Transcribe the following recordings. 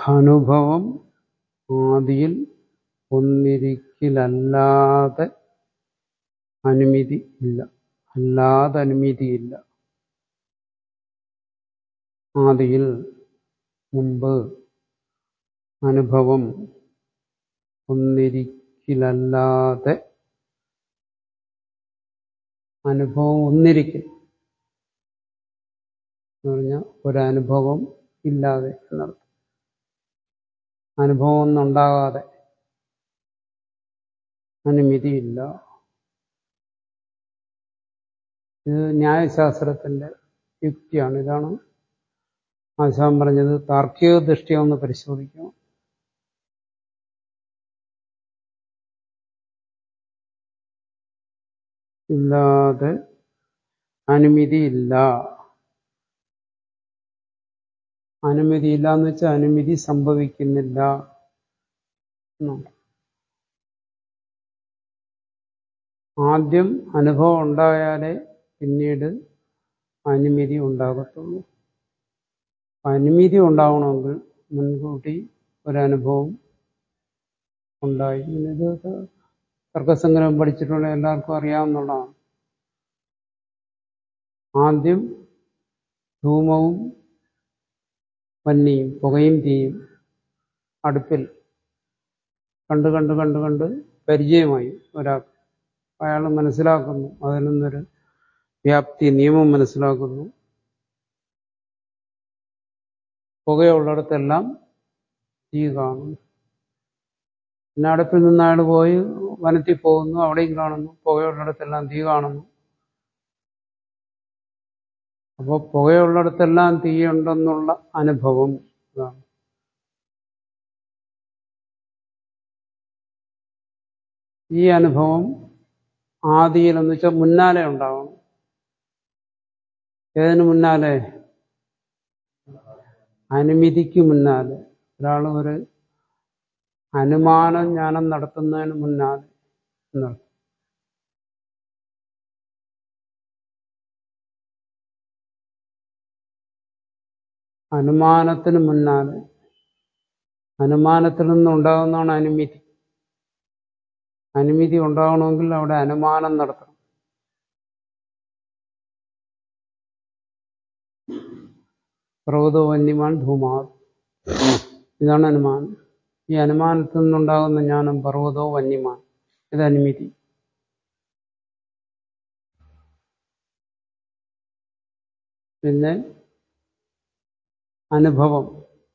അനുഭവം ആദിയിൽ ഒന്നിരിക്കലല്ലാതെ അനുമതി ഇല്ല അല്ലാതെ അനുമതിയില്ല ആദിയിൽ മുമ്പ് അനുഭവം ഒന്നിരിക്കലല്ലാതെ അനുഭവം ഒന്നിരിക്കൽ എന്ന് പറഞ്ഞാൽ ഒരനുഭവം ഇല്ലാതെ എന്നർത്ഥം അനുഭവം ഒന്നുണ്ടാകാതെ അനുമതിയില്ല ഇത് ന്യായശാസ്ത്രത്തിന്റെ യുക്തിയാണ് ഇതാണ് ആശാൻ പറഞ്ഞത് താർക്കിക ദൃഷ്ടി ഒന്ന് പരിശോധിക്കണം ഇല്ലാതെ അനുമതിയില്ല അനുമതിയില്ല എന്ന് വെച്ചാൽ അനുമതി സംഭവിക്കുന്നില്ല എന്നാണ് ആദ്യം അനുഭവം ഉണ്ടായാലേ പിന്നീട് അനുമതി ഉണ്ടാകത്തുള്ളൂ അനുമതി ഉണ്ടാവണമെങ്കിൽ മുൻകൂട്ടി ഒരനുഭവം ഉണ്ടായി ഇത് തർക്കസംഗ്രഹം പഠിച്ചിട്ടുള്ള എല്ലാവർക്കും അറിയാവുന്നതാണ് ആദ്യം ധൂമവും വന്നിയും പുകയും തീയും അടുപ്പിൽ കണ്ട് കണ്ട് കണ്ട് കണ്ട് പരിചയമായി ഒരാൾക്ക് അയാൾ മനസ്സിലാക്കുന്നു അതിൽ നിന്നൊരു വ്യാപ്തി നിയമം മനസ്സിലാക്കുന്നു പുകയുള്ളിടത്തെല്ലാം തീ കാണുന്നു പിന്നെ അടുപ്പിൽ നിന്ന് അയാൾ പോയി വനത്തിൽ പോകുന്നു അവിടെയും കാണുന്നു പുകയുള്ളിടത്തെല്ലാം തീ കാണുന്നു അപ്പോൾ പുകയുള്ളിടത്തെല്ലാം തീയുണ്ടെന്നുള്ള അനുഭവം ഇതാണ് ഈ അനുഭവം ആദിയിൽ എന്ന് വെച്ചാൽ മുന്നാലെ ഉണ്ടാവണം ഏതിനു മുന്നാലെ അനുമതിക്ക് മുന്നാലെ ഒരാൾ ഒരു അനുമാന ജ്ഞാനം നടത്തുന്നതിന് മുന്നാലെ എന്നർത്ഥം അനുമാനത്തിന് മുന്നാലെ അനുമാനത്തിൽ നിന്നുണ്ടാകുന്നതാണ് അനുമതി അനുമതി ഉണ്ടാകണമെങ്കിൽ അവിടെ അനുമാനം നടത്തണം പർവ്വതോ വന്യമാൻ ധൂമാ ഇതാണ് അനുമാനം ഈ അനുമാനത്തിൽ നിന്നുണ്ടാകുന്ന ജ്ഞാനം പർവ്വതോ വന്യമാൻ ഇത് അനുമതി പിന്നെ അനുഭവം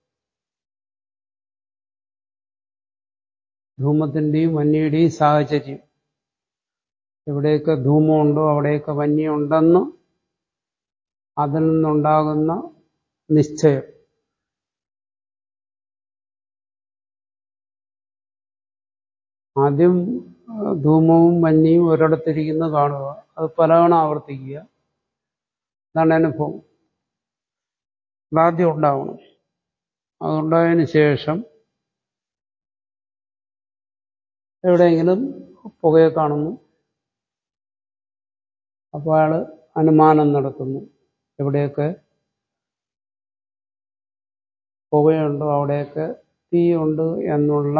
ധൂമത്തിന്റെയും വന്യയുടെയും സാഹചര്യം എവിടെയൊക്കെ ധൂമമുണ്ടോ അവിടെയൊക്കെ വന്യുണ്ടെന്ന് അതിൽ നിന്നുണ്ടാകുന്ന നിശ്ചയം ആദ്യം ധൂമവും മഞ്ഞയും ഒരിടത്തിരിക്കുന്നത് കാണുക അത് പലതവണ ആവർത്തിക്കുക അതാണ് അനുഭവം അതാദ്യം ഉണ്ടാവണം അതുണ്ടായതിനു ശേഷം എവിടെയെങ്കിലും പുകയെ കാണുന്നു അപ്പോൾ അയാൾ അനുമാനം നടത്തുന്നു എവിടെയൊക്കെ പുകയുണ്ടോ അവിടെയൊക്കെ തീയുണ്ട് എന്നുള്ള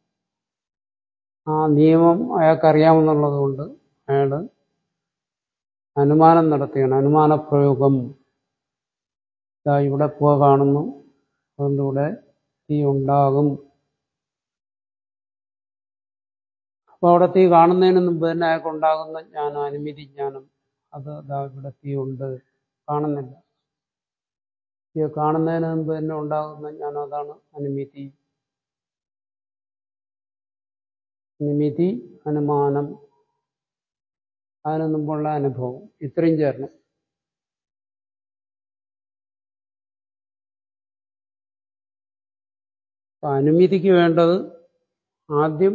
ആ നിയമം അയാൾക്കറിയാമെന്നുള്ളത് കൊണ്ട് അയാൾ അനുമാനം നടത്തുകയാണ് അനുമാനപ്രയോഗം ഇതാ ഇവിടെ പുക കാണുന്നു അതുകൊണ്ട് ഇവിടെ തീ ഉണ്ടാകും അപ്പോൾ അവിടെ തീ കാണുന്നതിന് മുമ്പ് തന്നെ അയാൾക്കുണ്ടാകുന്ന ജ്ഞാനം അനുമതി ജ്ഞാനം അത് ഇതാ ഇവിടെ തീ ഉണ്ട് കാണുന്നില്ല തീ കാണുന്നതിന് മുമ്പ് തന്നെ ഉണ്ടാകുന്ന ജ്ഞാനം അതാണ് അനുമതി നിമിതി അനുമാനം അതിനു മുമ്പുള്ള അനുഭവം ഇത്രയും ചേരണം അപ്പൊ അനുമതിക്ക് വേണ്ടത് ആദ്യം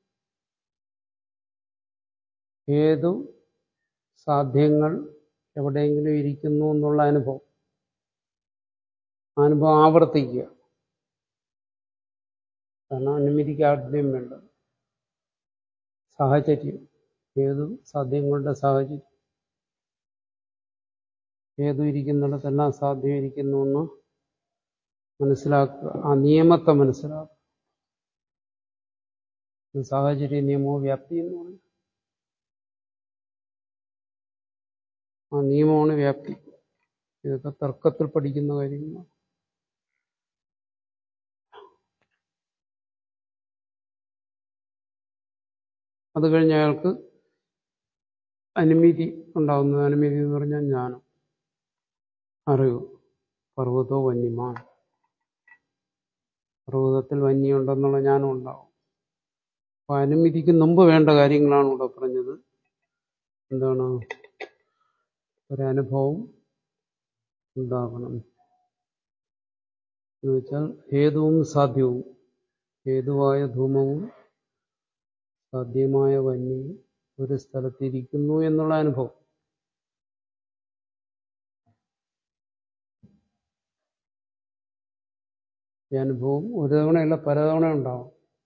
ഏതു സാധ്യങ്ങൾ എവിടെയെങ്കിലും ഇരിക്കുന്നു എന്നുള്ള അനുഭവം അനുഭവം ആവർത്തിക്കുക കാരണം അനുമതിക്ക് ആദ്യം വേണ്ടത് സാഹചര്യം ഏതു സാധ്യങ്ങളുടെ സാഹചര്യം ഏതു ഇരിക്കുന്നിടത്തെല്ലാം സാധ്യം ഇരിക്കുന്നു എന്ന് മനസ്സിലാക്കുക ആ നിയമത്തെ മനസ്സിലാക്കുക ഇത് സാഹചര്യ നിയമോ വ്യാപ്തി എന്ന് പറയും ആ നിയമമാണ് വ്യാപ്തി ഇതൊക്കെ തർക്കത്തിൽ പഠിക്കുന്ന കാര്യങ്ങളാണ് അത് കഴിഞ്ഞ് അയാൾക്ക് അനുമതി ഉണ്ടാകുന്നത് അനുമതി എന്ന് പറഞ്ഞാൽ ജ്ഞാനം അറിവ് പർവ്വതോ വന്യമാൻ പർവ്വതത്തിൽ വന്യുണ്ടെന്നുള്ള ജ്ഞാനം ഉണ്ടാവും അപ്പൊ അനുമതിക്ക് മുമ്പ് വേണ്ട കാര്യങ്ങളാണ് ഇവിടെ പറഞ്ഞത് എന്താണ് ഒരനുഭവം ഉണ്ടാകണം എന്ന് വെച്ചാൽ ഹേതുവും സാധ്യവും ഹേതുവായ ധൂമവും സാധ്യമായ വന്യയും ഒരു സ്ഥലത്തിരിക്കുന്നു എന്നുള്ള അനുഭവം ഈ അനുഭവം ഒരു തവണയല്ല പലതവണ ഉണ്ടാവും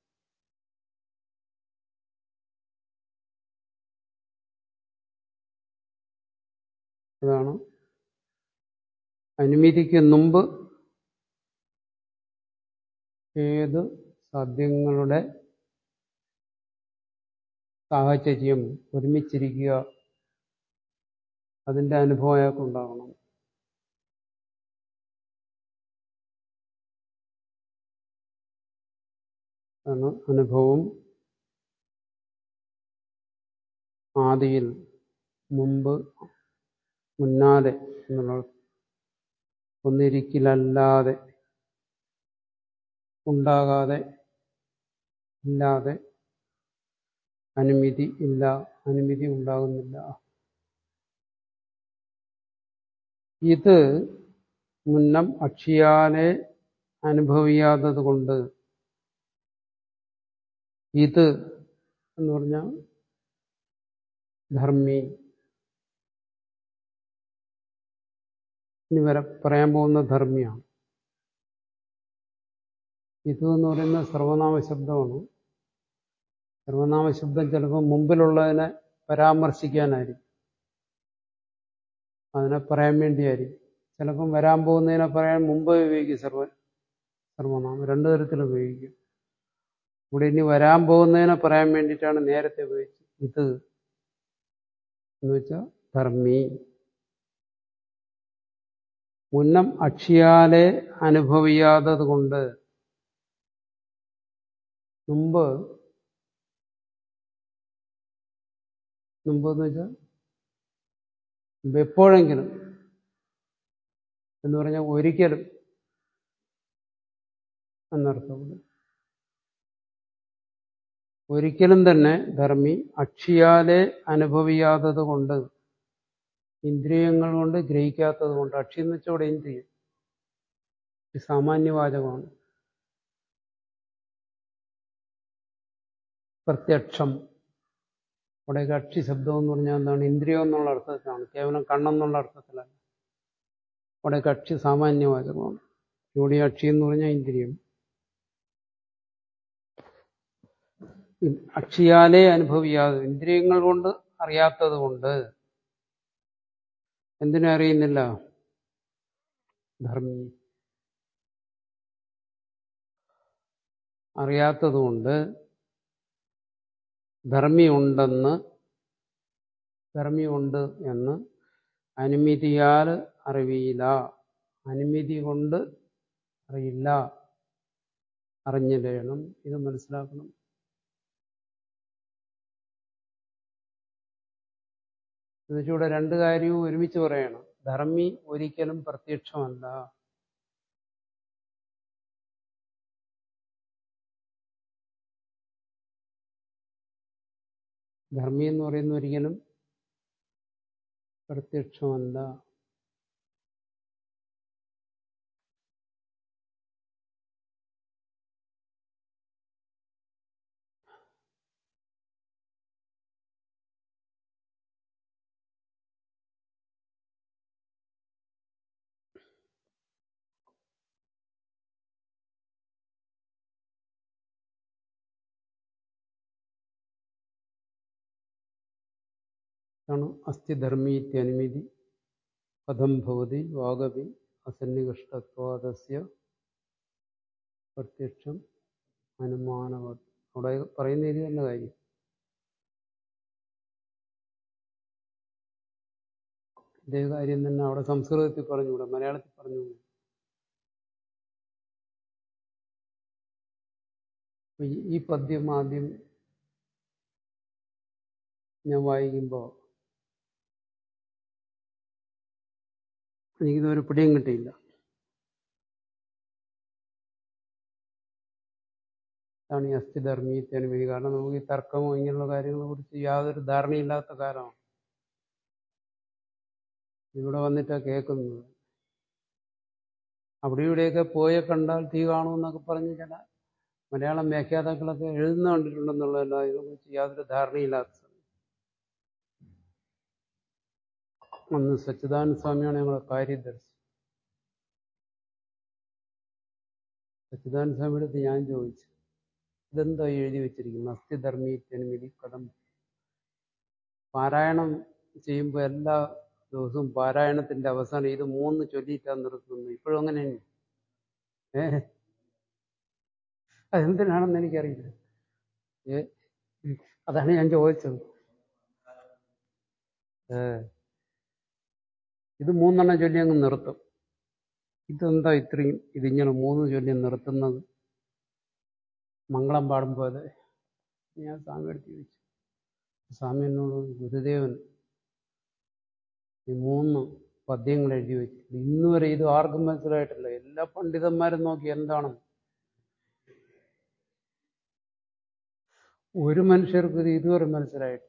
അതാണ് അനുമതിക്ക് മുമ്പ് ഏത് സാധ്യങ്ങളുടെ സാഹചര്യം ഒരുമിച്ചിരിക്കുക അതിന്റെ അനുഭവം അയാൾക്കുണ്ടാകണം ആണ് അനുഭവം ആദിയിൽ മുമ്പ് മുന്നാലെ എന്നുള്ള ഒന്നിരിക്കലല്ലാതെ ഉണ്ടാകാതെ ഇല്ലാതെ അനുമതി ഇല്ല അനുമതി ഉണ്ടാകുന്നില്ല ഇത് മുന്നം അക്ഷിയാലെ അനുഭവിയാത്തത് കൊണ്ട് ഇത് എന്ന് പറഞ്ഞാൽ ധർമ്മി ഇനി വരെ പറയാൻ പോകുന്ന ധർമ്മിയാണ് ഇത് എന്ന് പറയുന്ന സർവനാമ ശബ്ദമാണ് സർവനാമ ശബ്ദം ചിലപ്പോൾ മുമ്പിലുള്ളതിനെ പരാമർശിക്കാനായിരിക്കും അതിനെ പറയാൻ വേണ്ടിയായിരിക്കും ചിലപ്പം വരാൻ പോകുന്നതിനെ പറയാൻ മുമ്പ് ഉപയോഗിക്കും സർവ സർവനാമം രണ്ടു തരത്തിൽ ഉപയോഗിക്കും ഇവിടെ ഇനി വരാൻ പോകുന്നതിനെ പറയാൻ വേണ്ടിയിട്ടാണ് നേരത്തെ ഉപയോഗിച്ചത് ഇത് എന്ന് വെച്ചാൽ ധർമ്മി മുന്നം അക്ഷിയാലെ അനുഭവിയാത്തത് കൊണ്ട് മുമ്പ് മുമ്പ് എന്ന് വെച്ചാൽ മുമ്പ് എപ്പോഴെങ്കിലും എന്ന് പറഞ്ഞാൽ ഒരിക്കലും എന്നർത്ഥമുണ്ട് ഒരിക്കലും തന്നെ ധർമ്മി അക്ഷിയാലെ അനുഭവിയാത്തത് കൊണ്ട് ഇന്ദ്രിയങ്ങൾ കൊണ്ട് ഗ്രഹിക്കാത്തത് കൊണ്ട് അക്ഷി എന്ന് വെച്ചാൽ ഇവിടെ ഇന്ദ്രിയം ഇത് സാമാന്യവാചകമാണ് പ്രത്യക്ഷം അവിടെയൊക്കെ അക്ഷി ശബ്ദം എന്ന് പറഞ്ഞാൽ എന്താണ് ഇന്ദ്രിയം എന്നുള്ള അർത്ഥത്തിലാണ് കേവലം കണ്ണെന്നുള്ള അർത്ഥത്തിലല്ല അവിടെയൊക്കെ അക്ഷി സാമാന്യവാചകമാണ് ഇവിടെ അക്ഷി എന്ന് പറഞ്ഞാൽ ഇന്ദ്രിയം അക്ഷിയാലേ അനുഭവിയാതെ ഇന്ദ്രിയങ്ങൾ കൊണ്ട് അറിയാത്തത് കൊണ്ട് എന്തിനെ അറിയുന്നില്ല ധർമ്മി അറിയാത്തതുകൊണ്ട് ധർമ്മി ഉണ്ടെന്ന് ധർമ്മി ഉണ്ട് എന്ന് അനുമതിയാൽ അറിവിയില്ല അനുമതി കൊണ്ട് അറിയില്ല അറിഞ്ഞിടണം ഇത് മനസ്സിലാക്കണം എന്നുവെച്ചിവിടെ രണ്ട് കാര്യവും ഒരുമിച്ച് പറയണം ധർമ്മി ഒരിക്കലും പ്രത്യക്ഷമല്ല ധർമ്മി എന്ന് പറയുന്ന ഒരിക്കലും പ്രത്യക്ഷമല്ല ആണ് അസ്ഥിധർമ്മീത്യനുമതി കഥം ഭവതി വാഗവി അസന്നികഷ്ടത്വാദസ്യ പ്രത്യക്ഷം അനുമാനവത് അവിടെ പറയുന്ന ഇത് തന്നെ കാര്യം ഇതേ കാര്യം തന്നെ അവിടെ സംസ്കൃതത്തിൽ പറഞ്ഞുകൂടെ മലയാളത്തിൽ പറഞ്ഞുകൂടെ അപ്പൊ ഈ- ഈ പദ്യം ആദ്യം ഞാൻ വായിക്കുമ്പോൾ എനിക്കിതൊരു പിടിയും കിട്ടിയില്ല അതാണ് ഈ അസ്ഥിധർമ്മി തെനുമി കാരണം നമുക്ക് ഈ തർക്കമോ ഇങ്ങനെയുള്ള കാര്യങ്ങളെ കുറിച്ച് യാതൊരു ധാരണയില്ലാത്ത കാലമാണ് ഇവിടെ വന്നിട്ടാ കേൾക്കുന്നത് അവിടെ ഇവിടെയൊക്കെ പോയ കണ്ടാൽ തീ കാണുമെന്നൊക്കെ പറഞ്ഞ് ചില മലയാളം വ്യാഖ്യാതാക്കളൊക്കെ എഴുതുന്ന കണ്ടിട്ടുണ്ടെന്നുള്ളതല്ല ഇതിനെക്കുറിച്ച് യാതൊരു ധാരണയില്ലാത്ത സമയം. അന്ന് സച്ചിദാനന്ദ സ്വാമിയാണ് ഞങ്ങളുടെ കാര്യദർശി സച്ചിദാനന്ദ സ്വാമിയുടെ അടുത്ത് ഞാൻ ചോദിച്ചു ഇതെന്താ ഈ എഴുതി വെച്ചിരിക്കുന്നത് അസ്ഥിധർമ്മി തെനുമിതി കഥം പാരായണം ചെയ്യുമ്പോൾ എല്ലാ ദിവസവും പാരായണത്തിന്റെ അവസാനം ഇത് മൂന്ന് ചൊല്ലിയിട്ടാണ് നിർത്തുന്നത് ഇപ്പോഴും അങ്ങനെ തന്നെ ഏ അതെന്തിനാണെന്ന് എനിക്കറിയില്ല ഏ അതാണ് ഞാൻ ചോദിച്ചത് ഏ ഇത് മൂന്നെണ്ണം ചൊല്ലി അങ്ങ് നിർത്തും ഇതെന്താ ഇത്രയും ഇതിങ്ങനെ മൂന്ന് ചൊല്ലി നിർത്തുന്നത് മംഗളം പാടുമ്പോൾ അതെ ഞാൻ സ്വാമി എടുത്ത് ചോദിച്ചു സ്വാമി എന്നോട് ഗുരുദേവൻ ഈ മൂന്ന് പദ്യങ്ങൾ എഴുതി വെച്ചിട്ടുണ്ട് ഇന്ന് വരെ ഇത് ആർക്കും മനസ്സിലായിട്ടില്ല എല്ലാ പണ്ഡിതന്മാരും നോക്കി എന്താണ് ഒരു മനുഷ്യർക്കും ഇത് ഇതുവരെ മനസ്സിലായിട്ടില്ല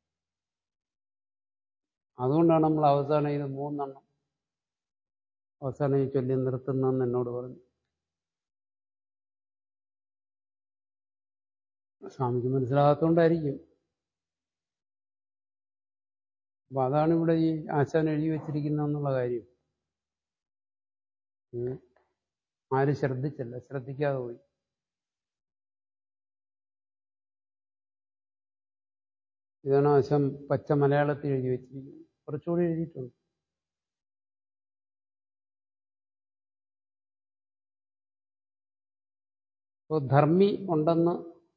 അതുകൊണ്ടാണ് നമ്മൾ അവസാനം ഇത് മൂന്നെണ്ണം അവസാനം ഈ ചൊല്ലി നിർത്തുന്നെന്ന് എന്നോട് പറഞ്ഞു സ്വാമിക്ക് മനസ്സിലാകാത്തോണ്ടായിരിക്കും അപ്പൊ അതാണ് ഇവിടെ ഈ ആശാൻ എഴുതി വെച്ചിരിക്കുന്ന എന്നുള്ള കാര്യം ഉം. ആരും ശ്രദ്ധിച്ചില്ല ശ്രദ്ധിക്കാതെ പോയി ഇതാണ് ആശാൻ പച്ച മലയാളത്തിൽ എഴുതി വെച്ചിരിക്കുന്നത് കുറച്ചുകൂടി എഴുതിയിട്ടുണ്ട് അപ്പോൾ ധർമ്മി ഉണ്ടെന്ന്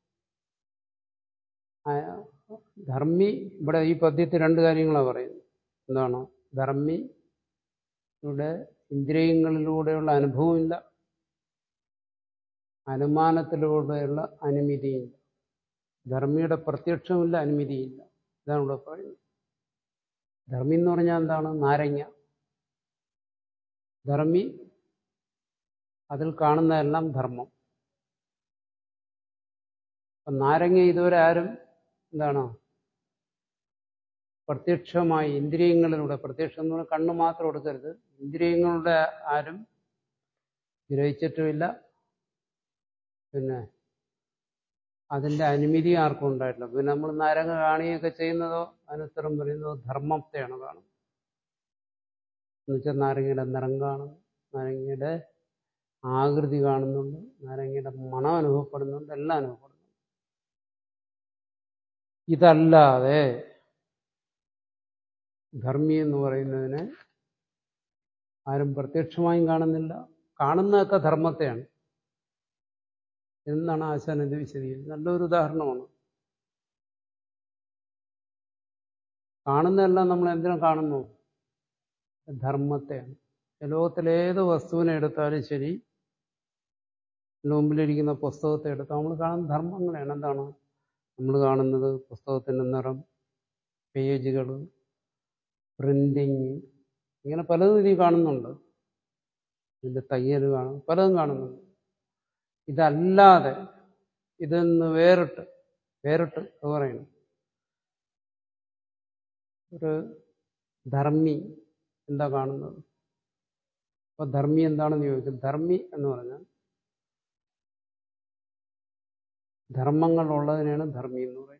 ആ- ധർമ്മി ഇവിടെ ഈ പദ്യത്തിൽ രണ്ട് കാര്യങ്ങളാണ് പറയുന്നത് എന്താണ് ധർമ്മി ഇവിടെ ഇന്ദ്രിയങ്ങളിലൂടെയുള്ള അനുഭവമില്ല അനുമാനത്തിലൂടെയുള്ള അനുമതിയില്ല ധർമ്മിയുടെ പ്രത്യക്ഷമില്ല അനുമതിയില്ല ഇതാണ് ഇവിടെ പറയുന്നത് ധർമ്മി എന്ന് പറഞ്ഞാൽ എന്താണ് നാരങ്ങ ധർമ്മി അതിൽ കാണുന്നതെല്ലാം ധർമ്മം അപ്പൊ നാരങ്ങ ഇതുവരെ ആരും എന്താണ് പ്രത്യക്ഷമായി ഇന്ദ്രിയങ്ങളിലൂടെ പ്രത്യക്ഷം എന്ന് പറഞ്ഞാൽ കണ്ണ് മാത്രം എടുക്കരുത് ഇന്ദ്രിയങ്ങളുടെ ആരും ഗ്രഹിച്ചിട്ടുമില്ല പിന്നെ അതിന്റെ അനുമതി ആർക്കും ഉണ്ടായിട്ടില്ല പിന്നെ നമ്മൾ നാരങ്ങ കാണുകയൊക്കെ ചെയ്യുന്നതോ അനുത്തരം പറയുന്നതോ ധർമ്മത്തെയാണ് കാണുന്നത് എന്നുവെച്ചാൽ നാരങ്ങയുടെ നിറം കാണുന്നു നാരങ്ങയുടെ ആകൃതി കാണുന്നുണ്ട് നാരങ്ങയുടെ മണം അനുഭവപ്പെടുന്നുണ്ട് എല്ലാം അനുഭവപ്പെടുന്നു ഇതല്ലാതെ ധർമ്മി എന്ന് പറയുന്നതിനെ ആരും പ്രത്യക്ഷമായും കാണുന്നില്ല കാണുന്നതൊക്കെ ധർമ്മത്തെയാണ് എന്നാണ് ആശാൻ ഇത് വിശദീകരിച്ചത് നല്ലൊരു ഉദാഹരണമാണ് കാണുന്നതെല്ലാം നമ്മൾ എന്തിനാ കാണുന്നു ധർമ്മത്തെയാണ് ലോകത്തിലെ ഏത് വസ്തുവിനെ എടുത്താലും ശരി മുമ്പിലിരിക്കുന്ന പുസ്തകത്തെ എടുത്താൽ നമ്മൾ കാണുന്ന ധർമ്മങ്ങളാണ് എന്താണ് നമ്മൾ കാണുന്നത് പുസ്തകത്തിൻ്റെ നിറം പേജുകൾ പ്രിന്റിങ് ഇങ്ങനെ പലതും ഇതിൽ കാണുന്നുണ്ട് ഇതിൻ്റെ തയ്യൽ കാണും പലതും കാണുന്നുണ്ട് ഇതല്ലാതെ ഇതെന്ന് വേറിട്ട് വേറിട്ട് അത് പറയുന്നു ഒരു ധർമ്മി എന്താ കാണുന്നത് അപ്പൊ ധർമ്മി എന്താണെന്ന് ചോദിക്കും ധർമ്മി എന്ന് പറഞ്ഞാൽ ധർമ്മങ്ങൾ ഉള്ളതിനാണ് ധർമ്മി എന്ന് പറയുന്നത്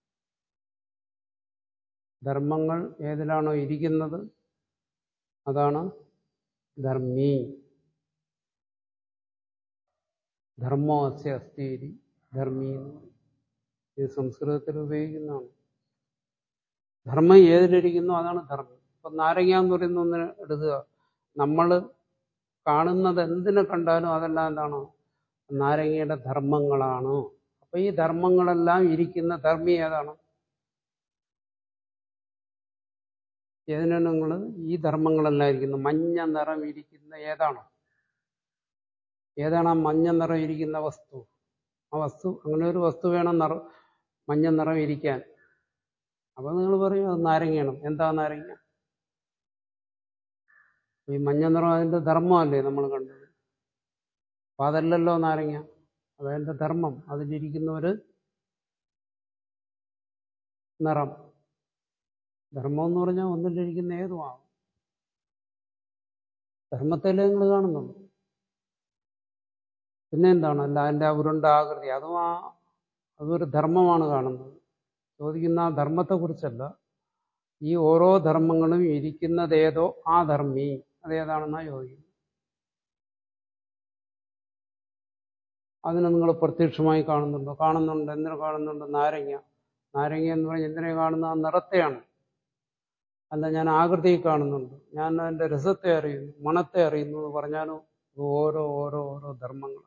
ധർമ്മങ്ങൾ ഏതിലാണോ ഇരിക്കുന്നത് അതാണ് ധർമ്മി ധർമ്മോ അസ്യ അസ്ഥിരി ധർമ്മി എന്ന് പറയും ഇത് സംസ്കൃതത്തിൽ ഉപയോഗിക്കുന്നതാണ് ധർമ്മം ഏതിലിരിക്കുന്നോ അതാണ് ധർമ്മം ഇപ്പൊ നാരങ്ങ എന്ന് പറയുന്ന ഒന്നിനെ എടുക്കുക നമ്മൾ കാണുന്നത് എന്തിനെ കണ്ടാലും അതെല്ലാം എന്താണ് നാരങ്ങയുടെ ധർമ്മങ്ങളാണ് അപ്പൊ ഈ ധർമ്മങ്ങളെല്ലാം ഇരിക്കുന്ന ധർമ്മി ഏതാണ് ഏതിനാണ് നിങ്ങൾ ഈ ധർമ്മങ്ങളെല്ലാം ഇരിക്കുന്നത് മഞ്ഞ നിറം ഇരിക്കുന്ന ഏതാണ് ഏതാണ് ആ മഞ്ഞ നിറം ഇരിക്കുന്ന വസ്തു ആ വസ്തു അങ്ങനെ ഒരു വസ്തു വേണം നിറ മഞ്ഞ നിറം ഇരിക്കാൻ അപ്പൊ നിങ്ങൾ പറയും അത് നാരങ്ങയാണ് എന്താ നാരങ്ങ ഈ മഞ്ഞ നിറം അതിന്റെ ധർമ്മമല്ലേ നമ്മൾ കണ്ടത് അപ്പൊ അതല്ലല്ലോ നാരങ്ങ അതതിന്റെ ധർമ്മം അതിലിരിക്കുന്ന ഒരു നിറം ധർമ്മം എന്ന് പറഞ്ഞാൽ ഒന്നിലിരിക്കുന്ന ഏതുമാകും ധർമ്മത്തിലേ നിങ്ങൾ കാണുന്നുള്ളൂ പിന്നെ എന്താണ് അല്ല അതിന്റെ ആ ഉരുണ്ട ആകൃതി അതും ആ അതൊരു ധർമ്മമാണ് കാണുന്നത് ചോദിക്കുന്ന ആ ധർമ്മത്തെക്കുറിച്ചല്ല ഈ ഓരോ ധർമ്മങ്ങളും ഇരിക്കുന്നതേതോ ആ ധർമ്മി അതേതാണെന്നാണ് ചോദിക്കുന്നത് അതിനെ നിങ്ങൾ പ്രത്യക്ഷമായി കാണുന്നുണ്ടോ കാണുന്നുണ്ട് എന്തിനു കാണുന്നുണ്ട് നാരങ്ങ നാരങ്ങ എന്ന് പറഞ്ഞാൽ എന്തിനെ കാണുന്ന ആ നിറത്തെയാണ് അല്ല ഞാൻ ആകൃതിയെ കാണുന്നുണ്ട് ഞാൻ അതിന്റെ രസത്തെ അറിയുന്നു മണത്തെ അറിയുന്നു എന്ന് പറഞ്ഞാലും ഇത് ഓരോ ഓരോ ഓരോ ധർമ്മങ്ങൾ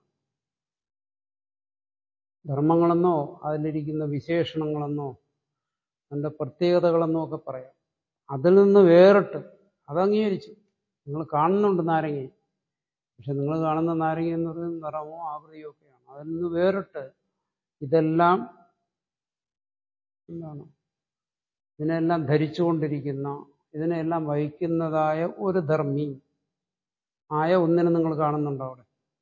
ധർമ്മങ്ങളെന്നോ അതിലിരിക്കുന്ന വിശേഷണങ്ങളെന്നോ അതിന്റെ പ്രത്യേകതകളെന്നോ ഒക്കെ പറയാം അതിൽ നിന്ന് വേറിട്ട് അത് അംഗീകരിച്ചു നിങ്ങൾ കാണുന്നുണ്ട് നാരങ്ങ പക്ഷെ നിങ്ങൾ കാണുന്ന നാരങ്ങ എന്ന് പറയുന്നത് നിറമോ ആകൃതിയോ ഒക്കെയാണ് അതിൽ നിന്ന് വേറിട്ട് ഇതെല്ലാം എന്താണ് ഇതിനെല്ലാം ധരിച്ചുകൊണ്ടിരിക്കുന്ന ഇതിനെല്ലാം വഹിക്കുന്നതായ ഒരു ധർമ്മി ആയ ഒന്നിനെ നിങ്ങൾ കാണുന്നുണ്ടോ അവിടെ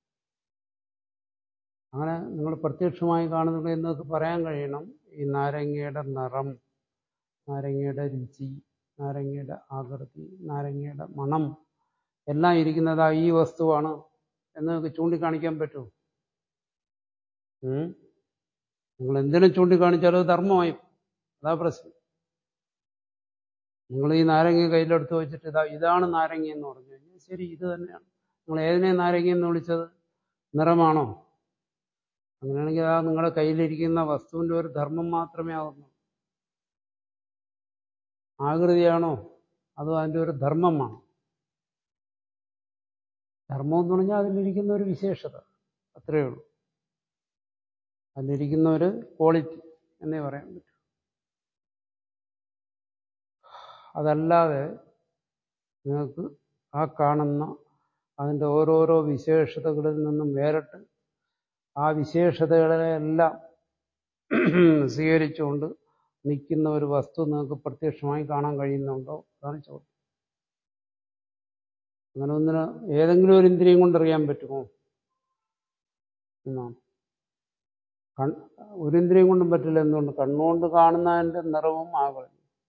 അങ്ങനെ നിങ്ങൾ പ്രത്യക്ഷമായി കാണുന്നുണ്ട് എന്നൊക്കെ പറയാൻ കഴിയണം ഈ നാരങ്ങയുടെ നിറം നാരങ്ങയുടെ രുചി നാരങ്ങയുടെ ആകൃതി നാരങ്ങയുടെ മണം എല്ലാം ഇരിക്കുന്നത് ആ ഈ വസ്തുവാണ് എന്നൊക്കെ ചൂണ്ടിക്കാണിക്കാൻ പറ്റുമോ ഉം? നിങ്ങൾ എന്തിനും ചൂണ്ടിക്കാണിച്ചാലും അത് ധർമ്മമായി അതാ പ്രശ്നം നിങ്ങൾ ഈ നാരങ്ങ കയ്യിലെടുത്ത് വെച്ചിട്ട് ഇതാ ഇതാണ് നാരങ്ങ എന്ന് പറഞ്ഞു കഴിഞ്ഞാൽ ശരി ഇത് തന്നെയാണ് നിങ്ങൾ ഏതിനെ നാരങ്ങ എന്ന് വിളിച്ചത് നിറമാണോ അങ്ങനെയാണെങ്കിൽ ആ നിങ്ങളുടെ കയ്യിലിരിക്കുന്ന വസ്തുവിന്റെ ഒരു ധർമ്മം മാത്രമേ ആവുന്നു ആകൃതിയാണോ അതോ അതിന്റെ ഒരു ധർമ്മമാണ് ധർമ്മം എന്ന് പറഞ്ഞാൽ അതിലിരിക്കുന്ന ഒരു വിശേഷത അത്രയേ ഉള്ളൂ അതിലിരിക്കുന്ന ഒരു ക്വാളിറ്റി എന്നേ പറയാൻ പറ്റൂ അതല്ലാതെ നിങ്ങൾക്ക് ആ കാണുന്ന അതിൻ്റെ ഓരോരോ വിശേഷതകളിൽ നിന്നും വേറിട്ട് ആ വിശേഷതകളെല്ലാം സ്വീകരിച്ചുകൊണ്ട് നിൽക്കുന്ന ഒരു വസ്തു നിങ്ങൾക്ക് പ്രത്യക്ഷമായി കാണാൻ കഴിയുന്നുണ്ടോ അതാണ് ചോദ്യം അങ്ങനെ ഒന്നിന് ഏതെങ്കിലും ഒരു ഇന്ദ്രിയം കൊണ്ടറിയാൻ പറ്റുമോ എന്നാണ് കൺ ഒരു ഇന്ദ്രിയം കൊണ്ടും പറ്റില്ല എന്തുകൊണ്ട് കണ്ണുകൊണ്ട് കാണുന്നതിൻ്റെ നിറവും ആകണം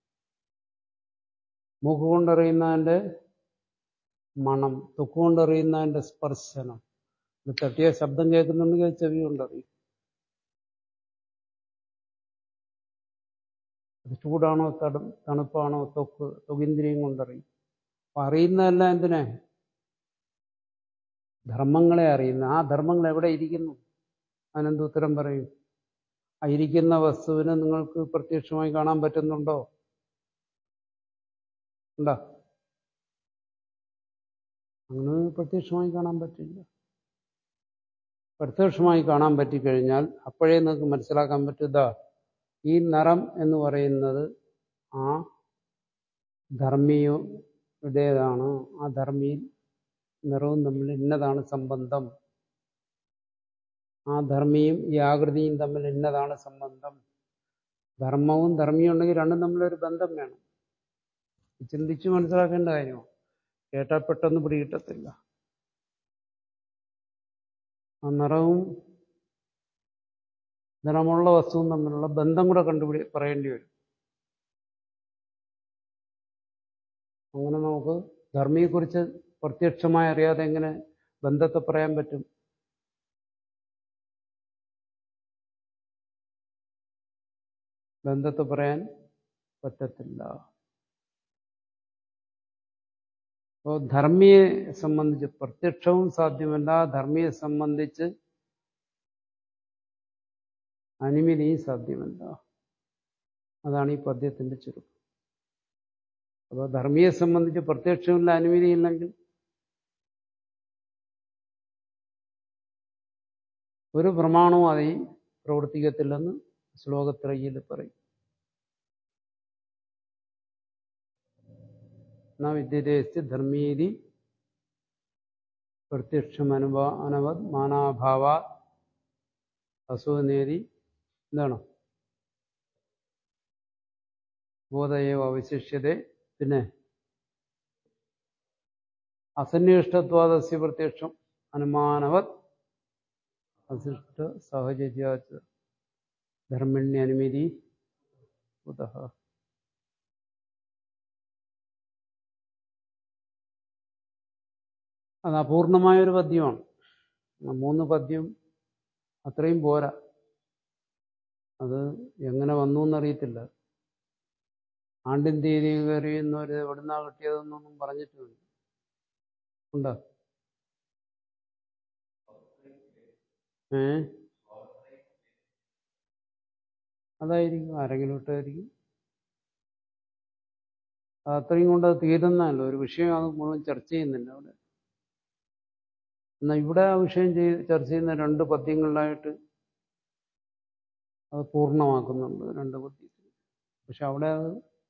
മൂക്ക് കൊണ്ടറിയുന്നതിൻ്റെ മണം തൊക്ക് കൊണ്ടറിയുന്നതിൻ്റെ സ്പർശനം ഇത് തട്ടിയ ശബ്ദം കേൾക്കുന്നുണ്ടെങ്കിൽ അത് ചെവി കൊണ്ടറിയും അത് ചൂടാണോ തടു തണുപ്പാണോ തൊക്ക് തൊകിന്ദ്രിയം കൊണ്ടറിയും അപ്പൊ അറിയുന്നതെല്ലാം എന്തിനാ ധർമ്മങ്ങളെ അറിയുന്ന ആ ധർമ്മങ്ങൾ എവിടെ ഇരിക്കുന്നു അതിനെന്ത് ഉത്തരം പറയും ആ ഇരിക്കുന്ന വസ്തുവിനെ നിങ്ങൾക്ക് പ്രത്യക്ഷമായി കാണാൻ പറ്റുന്നുണ്ടോ ഉണ്ടോ അങ്ങനെ പ്രത്യക്ഷമായി കാണാൻ പറ്റില്ല പ്രത്യക്ഷമായി കാണാൻ പറ്റിക്കഴിഞ്ഞാൽ അപ്പോഴേ നിങ്ങൾക്ക് മനസ്സിലാക്കാൻ പറ്റുക ഈ നിറം എന്ന് പറയുന്നത് ആ ധർമ്മിയുടേതാണ് ആ ധർമ്മിയിൽ നിറവും തമ്മിൽ ഇന്നതാണ് സംബന്ധം ആ ധർമ്മിയും ഈ ആകൃതിയും തമ്മിൽ ഇന്നതാണ് സംബന്ധം ധർമ്മവും ധർമ്മിയും ഉണ്ടെങ്കിൽ രണ്ടും തമ്മിലൊരു ബന്ധം വേണം ചിന്തിച്ച് മനസ്സിലാക്കേണ്ട കാര്യമാണ് കേട്ടാൽ പെട്ടെന്ന് പിടികിട്ടത്തില്ല ആ നിറവും നിറമുള്ള വസ്തുവും തമ്മിലുള്ള ബന്ധം കൂടെ കണ്ടുപിടി പറയേണ്ടി വരും അങ്ങനെ നമുക്ക് ധർമ്മിയെക്കുറിച്ച് പ്രത്യക്ഷമായി അറിയാതെ എങ്ങനെ ബന്ധത്തെ പറയാൻ പറ്റും ബന്ധത്തെ പറയാൻ പറ്റത്തില്ല അപ്പോൾ ധർമ്മിയെ സംബന്ധിച്ച് പ്രത്യക്ഷവും സാധ്യമല്ല ധർമ്മിയെ സംബന്ധിച്ച് അനുമതിയും സാധ്യമല്ല അതാണ് ഈ പദ്യത്തിന്റെ ചുരുക്കം അപ്പോൾ ധർമ്മിയെ സംബന്ധിച്ച് പ്രത്യക്ഷമില്ല അനുമതിയില്ലെങ്കിൽ ഒരു പ്രമാണവും അത് പ്രവർത്തിക്കത്തില്ലെന്ന് ശ്ലോകത്രയിൽ പറയും ന വിദ്യതേസ്തി ധർമ്മീതി പ്രത്യക്ഷമനുഭാ അനവത് മാനാഭാവ അസുനേതി എന്താണ് ബോധയേവ അവശിഷ്യത പിന്നെ അസന്നിഷ്ഠത്വാദസ്യ പ്രത്യക്ഷം അനുമാനവത് അസിഷ്ട സഹചര്യാച്ച ധർമ്മിണ്യനുമതി കുതഃ അത് അപൂർണമായ ഒരു പദ്യമാണ് ആ മൂന്ന് പദ്യം അത്രയും പോരാ അത് എങ്ങനെ വന്നു എന്നറിയത്തില്ല ആണ്ടിൻ തീയതി കയറിയുന്നവർ എവിടുന്നാ കിട്ടിയതെന്നൊന്നും പറഞ്ഞിട്ടില്ല ഉണ്ടോ ഏ അതായിരിക്കും ആരെങ്കിലും ഇട്ടായിരിക്കും അത് അത്രയും കൊണ്ട് അത് തീരുന്നതല്ല ഒരു വിഷയം അത് മുഴുവൻ ചർച്ച ചെയ്യുന്നില്ല അവിടെ എന്നാൽ ഇവിടെ ആ വിഷയം ചെയ്ത് ചർച്ച ചെയ്യുന്ന രണ്ട് പദ്യങ്ങളിലായിട്ട് അത് പൂർണ്ണമാക്കുന്നുണ്ട് രണ്ട് പദ്യത്തിൽ പക്ഷെ അവിടെ അത്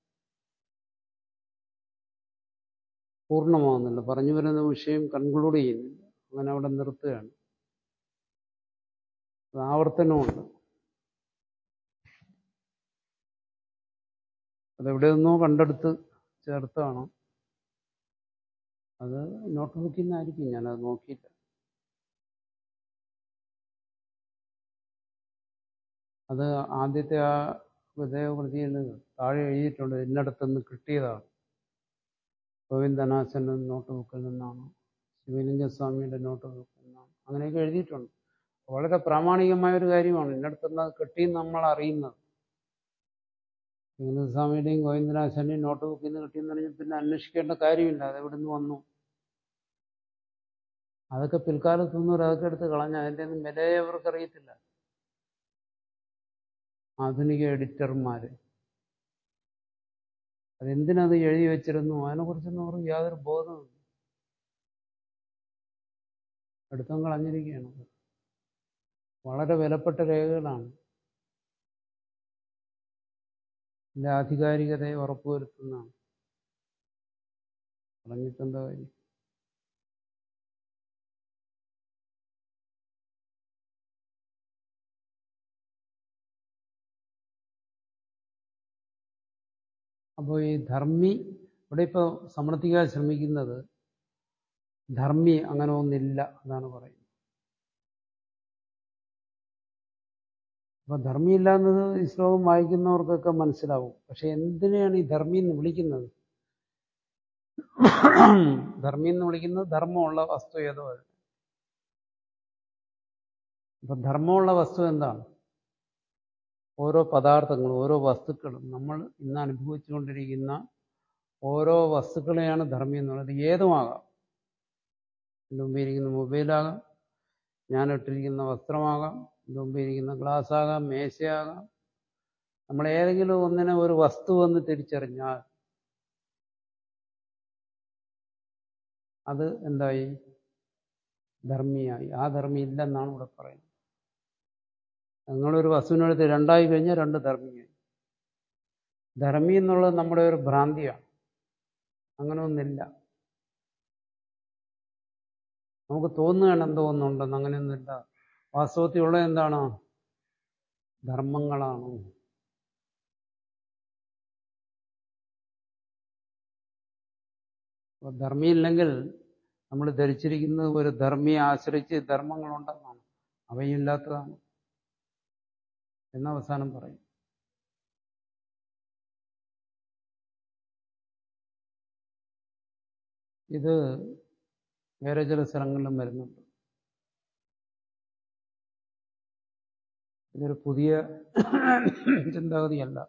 പൂർണ്ണമാകുന്നില്ല പറഞ്ഞു വരുന്ന വിഷയം കൺക്ലൂഡ് ചെയ്യുന്നില്ല അങ്ങനെ അവിടെ നിർത്തുകയാണ് അത് ആവർത്തനമുണ്ട് അതെവിടെ നിന്നോ കണ്ടെടുത്ത് ചേർത്താണ് അത് നോട്ട് ബുക്കിൽ നിന്നായിരിക്കും ഞാനത് നോക്കിയില്ല അത് ആദ്യത്തെ ആ ഹൃദയകൃതിയിൽ താഴെ എഴുതിയിട്ടുണ്ട് എന്നിടത്തുനിന്ന് കിട്ടിയതാണ് ഗോവിന്ദനാശന്റെ നോട്ട് ബുക്കിൽ നിന്നാണ് ശിവലിംഗസ്വാമിയുടെ നോട്ട് ബുക്കിൽ നിന്നാണ് അങ്ങനെയൊക്കെ എഴുതിയിട്ടുണ്ട് വളരെ പ്രാമാണികമായ ഒരു കാര്യമാണ് എന്നിടത്തുനിന്ന് അത് കിട്ടിയെന്ന് നമ്മൾ അറിയുന്നത് ശിവലിംഗസ്വാമിയുടെയും ഗോവിന്ദനാശന്റെയും നോട്ട് ബുക്കിൽ നിന്ന് കിട്ടിയെന്ന് പറഞ്ഞാൽ പിന്നെ അന്വേഷിക്കേണ്ട കാര്യമില്ല അത് എവിടെ നിന്ന് വന്നു അതൊക്കെ പിൽക്കാലത്തൊന്നും അതൊക്കെ എടുത്ത് കളഞ്ഞ അതിൻ്റെ ഒന്നും വിലയെ അവർക്ക് അറിയത്തില്ല ആധുനിക എഡിറ്റർമാര് അതെന്തിനത് എഴുതി വെച്ചിരുന്നു അതിനെക്കുറിച്ചൊന്നും അവർക്ക് യാതൊരു ബോധമില്ല എടുത്തും കളഞ്ഞിരിക്കുകയാണ് വളരെ വിലപ്പെട്ട രേഖകളാണ് ഇതിന്റെ ആധികാരികതയെ ഉറപ്പുവരുത്തുന്നതാണ് കളഞ്ഞിട്ടെന്താ കാര്യം അപ്പോൾ ഈ ധർമ്മി ഇവിടെ ഇപ്പോൾ സമർത്ഥിക്കാൻ ശ്രമിക്കുന്നത് ധർമ്മി അങ്ങനെ ഒന്നില്ല എന്നാണ് പറയുന്നത് അപ്പൊ ധർമ്മിയില്ല എന്നത് ഈ ശ്ലോകം വായിക്കുന്നവർക്കൊക്കെ മനസ്സിലാവും പക്ഷെ എന്തിനെയാണ് ഈ ധർമ്മി എന്ന് വിളിക്കുന്നത് ധർമ്മി എന്ന് വിളിക്കുന്നത് ധർമ്മമുള്ള വസ്തു ഏതോ അത് അപ്പൊ ധർമ്മമുള്ള വസ്തു എന്താണ് ഓരോ പദാർത്ഥങ്ങളും ഓരോ വസ്തുക്കളും നമ്മൾ ഇന്ന് അനുഭവിച്ചുകൊണ്ടിരിക്കുന്ന ഓരോ വസ്തുക്കളെയാണ് ധർമ്മി എന്ന് പറയുന്നത് ഏതുമാകാം എൻ്റെ മുമ്പിൽ ഇരിക്കുന്ന മൊബൈലാകാം ഞാൻ ഇട്ടിരിക്കുന്ന വസ്ത്രമാകാം എൻ്റെ മുമ്പിൽ ഇരിക്കുന്ന ഗ്ലാസ് ആകാം മേശയാകാം നമ്മൾ ഏതെങ്കിലും ഒന്നിനെ ഒരു വസ്തു എന്ന് തിരിച്ചറിഞ്ഞാൽ അത് എന്തായി ധർമ്മിയായി ആ ധർമ്മി ഇല്ലെന്നാണ് ഇവിടെ പറയുന്നത് നിങ്ങളൊരു വസ്തുവിനെടുത്ത് രണ്ടായി കഴിഞ്ഞാൽ രണ്ട് ധർമ്മിയായി ധർമ്മി എന്നുള്ളത് നമ്മുടെ ഒരു ഭ്രാന്തിയാണ് അങ്ങനെ ഒന്നില്ല നമുക്ക് തോന്നുകയാണ് എന്തോ ഒന്നുണ്ടെന്ന് അങ്ങനെയൊന്നുമില്ല വാസ്തവത്തിൽ ഉള്ളത് എന്താണ് ധർമ്മങ്ങളാണ് അപ്പോൾ ധർമ്മിയില്ലെങ്കിൽ നമ്മൾ ധരിച്ചിരിക്കുന്നത് ഒരു ധർമ്മിയെ ആശ്രയിച്ച് ധർമ്മങ്ങളുണ്ടെന്നാണ് അവയില്ലാത്തതാണ് എന്ന് അവസാനം പറയും ഇത് വേറെ ചില സ്ഥലങ്ങളിലും വരുന്നുണ്ട് ഇതൊരു പുതിയ ചിന്താഗതിയല്ല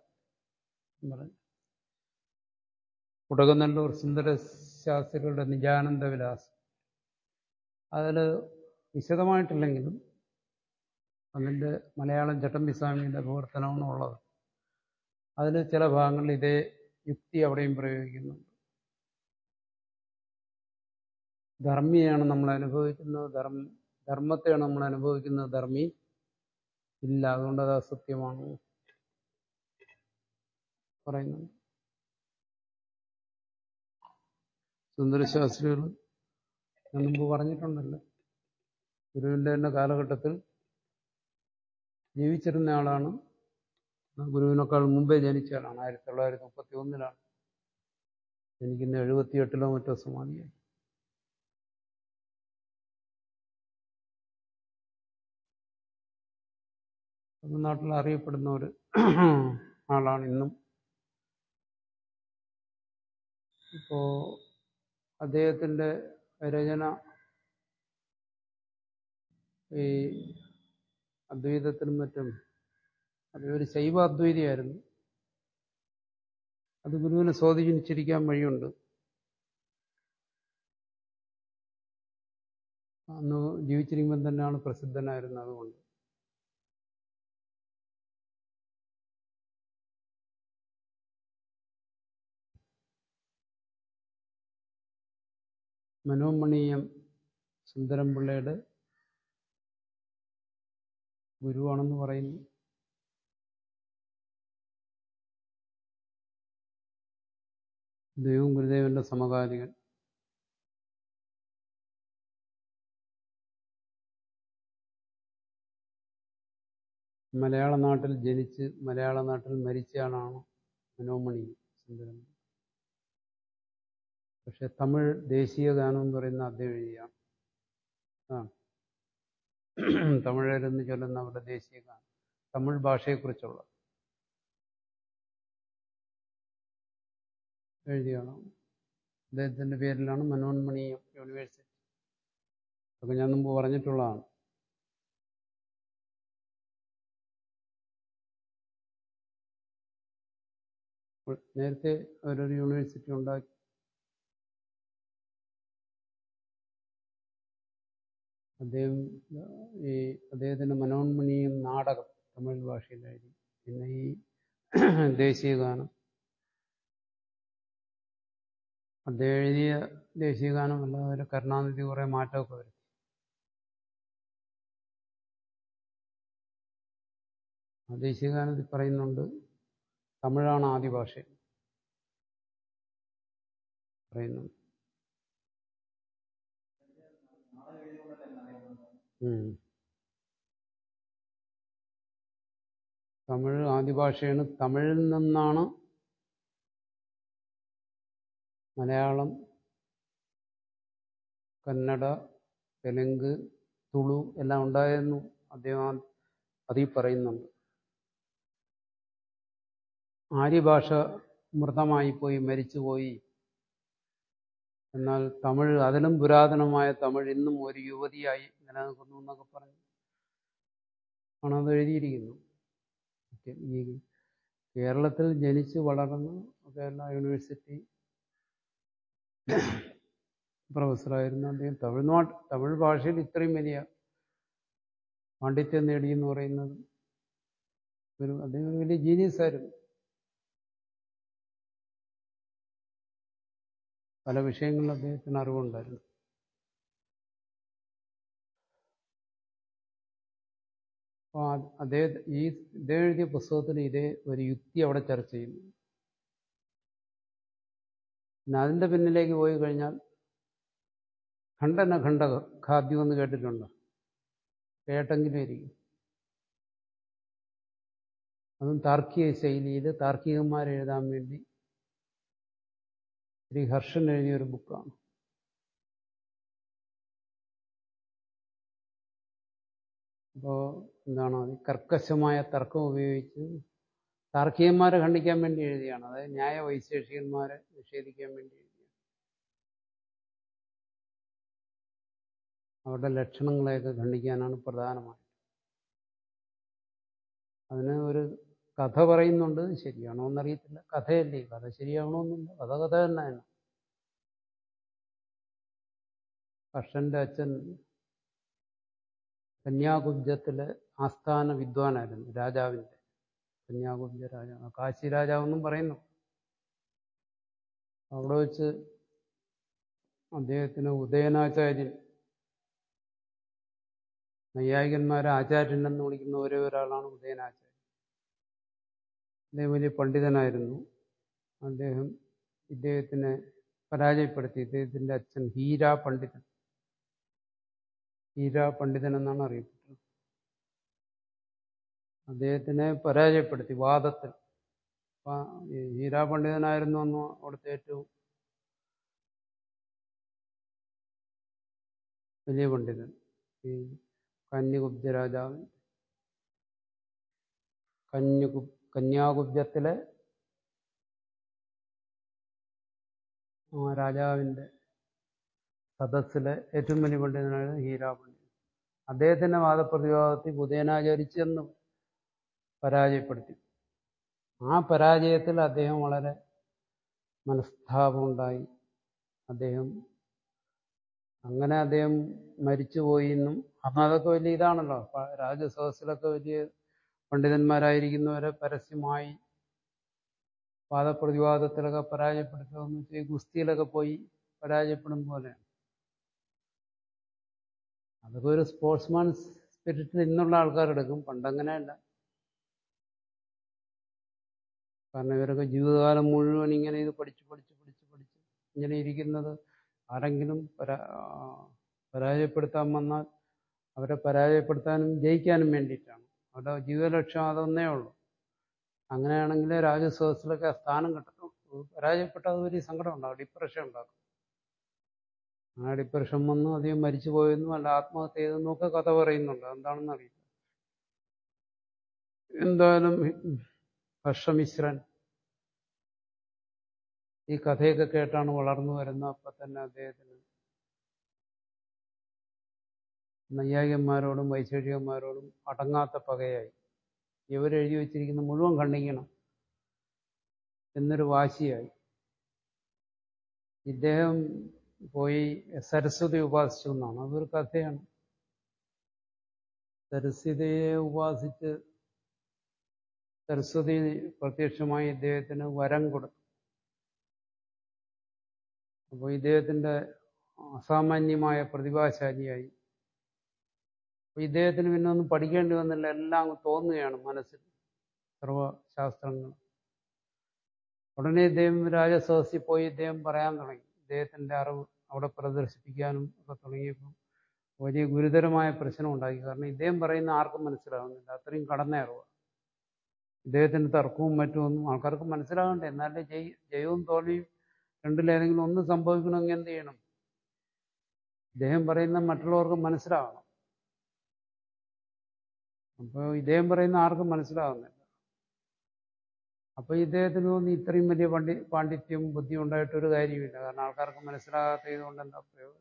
കുടകനല്ലൂർ സുന്ദര ശാസ്ത്രികളുടെ നിജാനന്ദ വിലാസം അതിൽ വിശദമായിട്ടില്ലെങ്കിലും അതിൻ്റെ മലയാളം ചട്ടമ്പി സ്വാമിയുടെ പ്രവർത്തനമാണ് ഉള്ളത് അതിൽ ചില ഭാഗങ്ങളിൽ ഇതേ യുക്തി അവിടെയും പ്രയോഗിക്കുന്നുണ്ട് ധർമ്മിയാണ് നമ്മൾ അനുഭവിക്കുന്നത് ധർമ്മ ധർമ്മത്തെയാണ് നമ്മൾ അനുഭവിക്കുന്നത് ധർമ്മി ഇല്ല അതുകൊണ്ട് അത് അസത്യമാണ് പറയുന്നുണ്ട് സുന്ദരശാസ്ത്രികൾ ഞാൻ മുമ്പ് പറഞ്ഞിട്ടുണ്ടല്ലോ ഗുരുവിന്റെ തന്നെ കാലഘട്ടത്തിൽ ജീവിച്ചിരുന്ന ആളാണ് ഗുരുവിനേക്കാൾ മുമ്പേ ജനിച്ച ആളാണ് ആയിരത്തി തൊള്ളായിരത്തി മുപ്പത്തി ഒന്നിലാണ് എനിക്കിന്ന് എഴുപത്തിയെട്ടിലോ മറ്റോ സമാധിയായി തമിഴ്നാട്ടിൽ അറിയപ്പെടുന്ന ഒരു ആളാണ് ഇന്നും ഇപ്പോ അദ്ദേഹത്തിന്റെ രചന ഈ അദ്വൈതത്തിനും മറ്റും അത് ഒരു ശൈവ അദ്വൈതിയായിരുന്നു അത് ഗുരുവിനെ സ്വാധീനിച്ചിരിക്കാൻ വഴിയുണ്ട് അന്ന് ജീവിച്ചിരിക്കുമ്പോൾ തന്നെയാണ് പ്രസിദ്ധനായിരുന്നത് അതുകൊണ്ട് മനോമണീയം സുന്ദരം പിള്ളയുടെ ഗുരുവാണെന്ന് പറയുന്നു ദൈവം ഗുരുദേവന്റെ സമകാലികൻ മലയാള നാട്ടിൽ ജനിച്ച് മലയാള നാട്ടിൽ മരിച്ച ആളാണ് മനോമണി സുന്ദരം പക്ഷെ തമിഴ് ദേശീയ ഗാനം എന്ന് പറയുന്ന അദ്ദേഹം എഴുതിയാണ് അതാണ് തമിഴരെന്ന് ചൊല്ലുന്ന അവരുടെ ദേശീയ ഗാനം തമിഴ് ഭാഷയെക്കുറിച്ചുള്ള എഴുതിയാണ് അദ്ദേഹത്തിന്റെ പേരിലാണ് മനോന്മണീയം യൂണിവേഴ്സിറ്റി അതൊക്കെ ഞാൻ മുമ്പ് പറഞ്ഞിട്ടുള്ളതാണ് നേരത്തെ അവരൊരു യൂണിവേഴ്സിറ്റി ഉണ്ടാക്കി അദ്ദേഹം ഈ അദ്ദേഹത്തിന്റെ മനോന്മണീയം നാടകം തമിഴ് ഭാഷയിൽ എഴുതി പിന്നെ ഈ ദേശീയ ഗാനം അദ്ദേഹം എഴുതിയ ദേശീയ ഗാനം അല്ലാതെ കരുണാനിധി കുറെ മാറ്റമൊക്കെ വരുത്തി ആ ദേശീയ ഗാനത്തിൽ പറയുന്നുണ്ട് തമിഴാണ് ആദ്യ ഭാഷ പറയുന്നുണ്ട് ഉം. തമിഴ് ആദ്യ ഭാഷയാണ് തമിഴിൽ നിന്നാണ് മലയാളം കന്നഡ തെലുങ്ക് തുളു എല്ലാം ഉണ്ടായെന്നും അദ്ദേഹം അതിൽ പറയുന്നുണ്ട് ആര്യഭാഷ മൃതമായി പോയി മരിച്ചുപോയി എന്നാൽ തമിഴ് അതിലും പുരാതനമായ തമിഴ് ഇന്നും ഒരു യുവതിയായി നിലനിൽക്കുന്നു എന്നൊക്കെ പറഞ്ഞു ആണ് അത് എഴുതിയിരിക്കുന്നത് ഈ കേരളത്തിൽ ജനിച്ച് വളർന്ന് കേരള യൂണിവേഴ്സിറ്റി പ്രൊഫസറായിരുന്ന അദ്ദേഹം തമിഴ്നാട് തമിഴ് ഭാഷയിൽ ഇത്രയും വലിയ പാണ്ഡിത്യം നേടി എന്ന് പറയുന്നത് ഒരു അദ്ദേഹം ഒരു വലിയ ജീനിയസ് ആയിരുന്നു പല വിഷയങ്ങളിൽ അദ്ദേഹത്തിന് അറിവുണ്ടായിരുന്നു അപ്പോൾ അദ്ദേഹം ഈ ഇദ്ദേഹം എഴുതിയ പുസ്തകത്തിൽ ഇതേ ഒരു യുക്തി അവിടെ ചർച്ച ചെയ്യുന്നു പിന്നെ അതിൻ്റെ പിന്നിലേക്ക് പോയി കഴിഞ്ഞാൽ ഖണ്ഡന ഖണ്ഡ ഖാദ്യം എന്ന് കേട്ടിട്ടുണ്ടോ കേട്ടെങ്കിലും ഇരിക്കും അതും താർക്കിക ശൈലിയിൽ താർക്കികന്മാർ എഴുതാൻ വേണ്ടി ശ്രീ ഹർഷൻ എഴുതിയ ഒരു ബുക്കാണ് അപ്പോൾ എന്താണ് കർക്കശമായ തർക്കം ഉപയോഗിച്ച് താർക്കികന്മാരെ ഖണ്ഡിക്കാൻ വേണ്ടി എഴുതിയാണ് അതായത് ന്യായ വൈശേഷികന്മാരെ നിഷേധിക്കാൻ വേണ്ടി എഴുതിയാണ് അവരുടെ ലക്ഷണങ്ങളെയൊക്കെ ഖണ്ഡിക്കാനാണ് പ്രധാനമായിട്ട് അതിന് ഒരു കഥ പറയുന്നുണ്ട് ശരിയാണോ എന്നറിയത്തില്ല കഥയല്ലേ കഥ ശരിയാണോ എന്നില്ല കഥ കഥ തന്നെയാണ് കർഷന്റെ അച്ഛൻ കന്യാകുബ്ജത്തിലെ ആസ്ഥാന വിദ്വാനായിരുന്നു രാജാവിൻ്റെ കന്യാകുബ്ജ രാജാവ് കാശി രാജാവെന്നും പറയുന്നു അവിടെ വെച്ച് അദ്ദേഹത്തിന് ഉദയനാചാര്യൻ നൈയായികന്മാരെ ആചാര്യൻ എന്ന് വിളിക്കുന്ന ഒരേ ഒരാളാണ് ഉദയനാചാര്യൻ അദ്ദേഹം വലിയ പണ്ഡിതനായിരുന്നു അദ്ദേഹം ഇദ്ദേഹത്തിനെ പരാജയപ്പെടുത്തി ഇദ്ദേഹത്തിന്റെ അച്ഛൻ ഹീരാ പണ്ഡിതൻ ഹീരാ പണ്ഡിതൻ എന്നാണ് അറിയപ്പെട്ടത് അദ്ദേഹത്തിനെ പരാജയപ്പെടുത്തി വാദത്തിൽ ഈ ഹീരാ പണ്ഡിതനായിരുന്നു എന്ന് അവിടുത്തെ ഏറ്റവും വലിയ പണ്ഡിതൻ ഈ കന്യകുബ്ജ രാജാവ് കന്യകു കന്യാകുബ്ജത്തിലെ ആ രാജാവിൻ്റെ സദസ്സിലെ ഏറ്റവും വലിയ പണ്ഡിതനാണ് ഹീരാ പണ്ഡിതൻ അദ്ദേഹത്തിന്റെ വാദപ്രതിവാദത്തിൽ ഉദയനാചരിച്ചെന്ന് പരാജയപ്പെടുത്തി ആ പരാജയത്തിൽ അദ്ദേഹം വളരെ മനസ്താപമുണ്ടായി അദ്ദേഹം അങ്ങനെ അദ്ദേഹം മരിച്ചുപോയി എന്നും അന്ന് അതൊക്കെ വലിയ ഇതാണല്ലോ രാജസദസ്സിലൊക്കെ വലിയ പണ്ഡിതന്മാരായിരിക്കുന്നവരെ പരസ്യമായി വാദപ്രതിവാദത്തിലൊക്കെ പരാജയപ്പെടുത്തുകയെന്ന് വെച്ചാൽ ഗുസ്തിയിലൊക്കെ പോയി പരാജയപ്പെടും പോലെയാണ് അതൊക്കെ ഒരു സ്പോർട്സ്മാൻ സ്പിരിറ്റിൽ ഇന്നുള്ള ആൾക്കാരെടുക്കും പണ്ടങ്ങനെയല്ല കാരണം ഇവരൊക്കെ ജീവിതകാലം മുഴുവൻ ഇങ്ങനെ ഇത് പഠിച്ച് പഠിച്ച് പഠിച്ച് പഠിച്ച് ഇങ്ങനെ ഇരിക്കുന്നത് ആരെങ്കിലും പരാ പരാജയപ്പെടുത്താൻ വന്നാൽ അവരെ പരാജയപ്പെടുത്താനും ജയിക്കാനും വേണ്ടിയിട്ടാണ് അവരുടെ ജീവിതലക്ഷ്യം അതൊന്നേ ഉള്ളൂ അങ്ങനെയാണെങ്കിൽ രാജസദസ്സിലൊക്കെ സ്ഥാനം കിട്ടത്തുള്ളൂ പരാജയപ്പെട്ടാൽ വലിയ സങ്കടം ഉണ്ടാകും ഡിപ്രഷൻ ഉണ്ടാക്കും ആ ഡിപ്രഷൻ വന്നു അധികം മരിച്ചു പോയെന്നും അല്ല ആത്മഹത്യ ചെയ്തെന്നും ഒക്കെ കഥ പറയുന്നുണ്ട് എന്താണെന്ന് അറിയില്ല എന്തായാലും ഹർഷമിശ്രൻ ഈ കഥയൊക്കെ കേട്ടാണ് വളർന്നു വരുന്നത് അപ്പം തന്നെ അദ്ദേഹത്തിന് നൈയായികന്മാരോടും വൈശേഷികന്മാരോടും അടങ്ങാത്ത പകയായി ഇവരെഴുതി വച്ചിരിക്കുന്ന മുഴുവൻ ഖണ്ഡിക്കണം എന്നൊരു വാശിയായി ഇദ്ദേഹം പോയി സരസ്വതി ഉപാസിച്ചു എന്നാണ് അതൊരു കഥയാണ് സരസ്വതിയെ ഉപാസിച്ച് സരസ്വതി പ്രത്യക്ഷമായി ഇദ്ദേഹത്തിന് വരം കൊടുത്തു അപ്പോൾ ഇദ്ദേഹത്തിന്റെ അസാമാന്യമായ പ്രതിഭാശാലിയായി അപ്പോൾ ഇദ്ദേഹത്തിന് പിന്നെ ഒന്നും പഠിക്കേണ്ടി വന്നില്ല എല്ലാം അങ്ങ് തോന്നുകയാണ് മനസ്സിൽ സർവശാസ്ത്രങ്ങൾ ഉടനെ ഇദ്ദേഹം രാജസദസ്സിൽ പോയി ഇദ്ദേഹം പറയാൻ തുടങ്ങി ഇദ്ദേഹത്തിന്റെ അറിവ് അവിടെ പ്രദർശിപ്പിക്കാനും ഒക്കെ തുടങ്ങിയപ്പോൾ വലിയ ഗുരുതരമായ പ്രശ്നം ഉണ്ടാക്കി കാരണം ഇദ്ദേഹം പറയുന്ന ആർക്കും മനസ്സിലാവുന്നില്ല അത്രയും കടന്ന അറിവ് ഇദ്ദേഹത്തിന്റെ തർക്കവും മറ്റുമൊന്നും ആൾക്കാർക്ക് മനസ്സിലാകണ്ടേ എന്നാലേ ജയ് ജയവും തോൽവിയും രണ്ടിലേതെങ്കിലും ഒന്ന് സംഭവിക്കണമെങ്കിൽ എന്ത് ചെയ്യണം ഇദ്ദേഹം പറയുന്ന മറ്റുള്ളവർക്ക് മനസ്സിലാവണം അപ്പോൾ ഇദ്ദേഹം പറയുന്ന ആർക്കും മനസ്സിലാവുന്നില്ല അപ്പൊ ഇദ്ദേഹത്തിന് തോന്നി ഇത്രയും വലിയ പണ്ഡി പാണ്ഡിത്യം ബുദ്ധിയും ഉണ്ടായിട്ടൊരു കാര്യമില്ല കാരണം ആൾക്കാർക്ക് മനസ്സിലാകാത്തത് കൊണ്ട് എന്താ പ്രയോജനം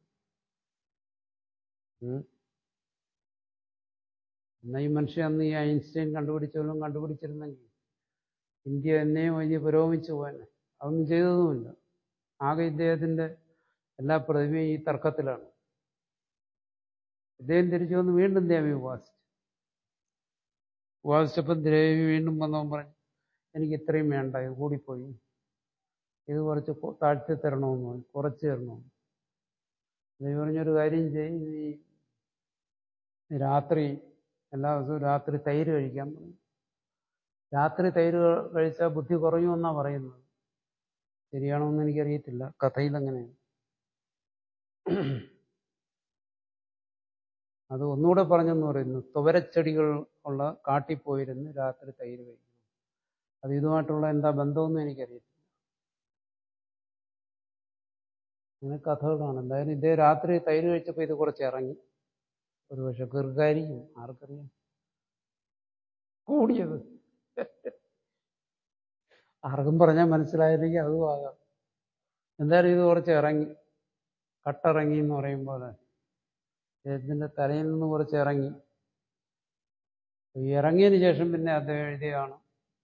എന്നാൽ ഈ മനുഷ്യൻ അന്ന് ഈ ഐൻസ്റ്റൈൻ കണ്ടുപിടിച്ചവരും കണ്ടുപിടിച്ചിരുന്നെങ്കിൽ ഇന്ത്യ എന്നെയും വലിയ പുരോഗമിച്ചു പോകാൻ അതൊന്നും ചെയ്തതുമില്ല ആകെ ഇദ്ദേഹത്തിന്റെ എല്ലാ പ്രതിഭയും ഈ തർക്കത്തിലാണ് ഇദ്ദേഹം തിരിച്ചു വന്ന് വീണ്ടും ദേവി ഉപാസിച്ചു ഉപാസിച്ചപ്പം ദേവി വീണ്ടും വന്നവൻ പറഞ്ഞു എനിക്ക് ഇത്രയും വേണ്ട ഇത് കൂടിപ്പോയി ഇത് കുറച്ച് താഴ്ത്തി തരണമെന്ന് പറഞ്ഞു കുറച്ച് തരണമെന്ന് ദേവി പറഞ്ഞൊരു കാര്യം ചെയ്യും ഈ രാത്രി എല്ലാ ദിവസവും രാത്രി തൈര് കഴിക്കാൻ പറഞ്ഞു രാത്രി തൈര് കഴിച്ചാൽ ബുദ്ധി കുറയുമെന്നാണ് പറയുന്നത് ശരിയാണോ എന്ന് എനിക്കറിയത്തില്ല കഥയിൽ അങ്ങനെയാണ് അത് ഒന്നുകൂടെ പറഞ്ഞെന്ന് പറയുന്നു തുവരച്ചെടികൾ ഉള്ള കാട്ടിപ്പോയിരുന്ന് രാത്രി തൈര് കഴിക്കുന്നു അത് ഇതുമായിട്ടുള്ള എന്താ ബന്ധമൊന്നും എനിക്കറിയത്തില്ല അങ്ങനെ കഥകളാണ് എന്തായാലും ഇതേ രാത്രി തൈര് കഴിച്ചപ്പോൾ ഇത് കുറച്ച് ഇറങ്ങി ഒരു പക്ഷെ കീർക്കായിരിക്കും ആർക്കറിയാം കൂടിയത് ആർക്കും പറഞ്ഞാൽ മനസ്സിലായില്ലെങ്കിൽ അതും ആകാം എന്തായാലും ഇത് കുറച്ച് ഇറങ്ങി കട്ടിറങ്ങി എന്ന് പറയും പോലെ അദ്ദേഹത്തിന്റെ തലയിൽ നിന്ന് കുറച്ച് ഇറങ്ങി ഇറങ്ങിയതിന് ശേഷം പിന്നെ അദ്ദേഹം എഴുതിയാണ്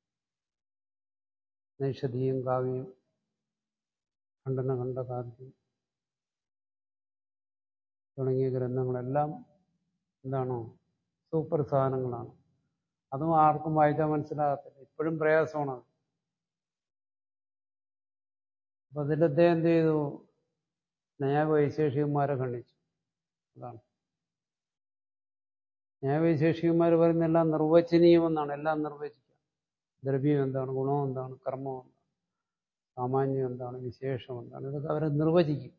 നൈഷധിയും കാവ്യം ഖണ്ഡന ഖണ്ഡ കാവ്യം തുടങ്ങിയ ഗ്രന്ഥങ്ങളെല്ലാം എന്താണോ സൂപ്പർ സാധനങ്ങളാണ് അതും ആർക്കും വായിച്ചാൽ മനസ്സിലാകത്തില്ല ഇപ്പോഴും പ്രയാസമാണ് അത് അപ്പൊ അതിൽ അദ്ദേഹം എന്ത് ചെയ്തു നയ വൈശേഷികന്മാരെ ഖണ്ഡിച്ചു അതാണ് ന്യായവൈശേഷികന്മാർ പറയുന്ന എല്ലാം നിർവചനീയമെന്നാണ് എല്ലാം നിർവചിക്കുക ദ്രവ്യം എന്താണ് ഗുണം എന്താണ് കർമ്മം എന്താണ് സാമാന്യം എന്താണ് വിശേഷം എന്താണ് ഇതൊക്കെ അവർ നിർവചിക്കും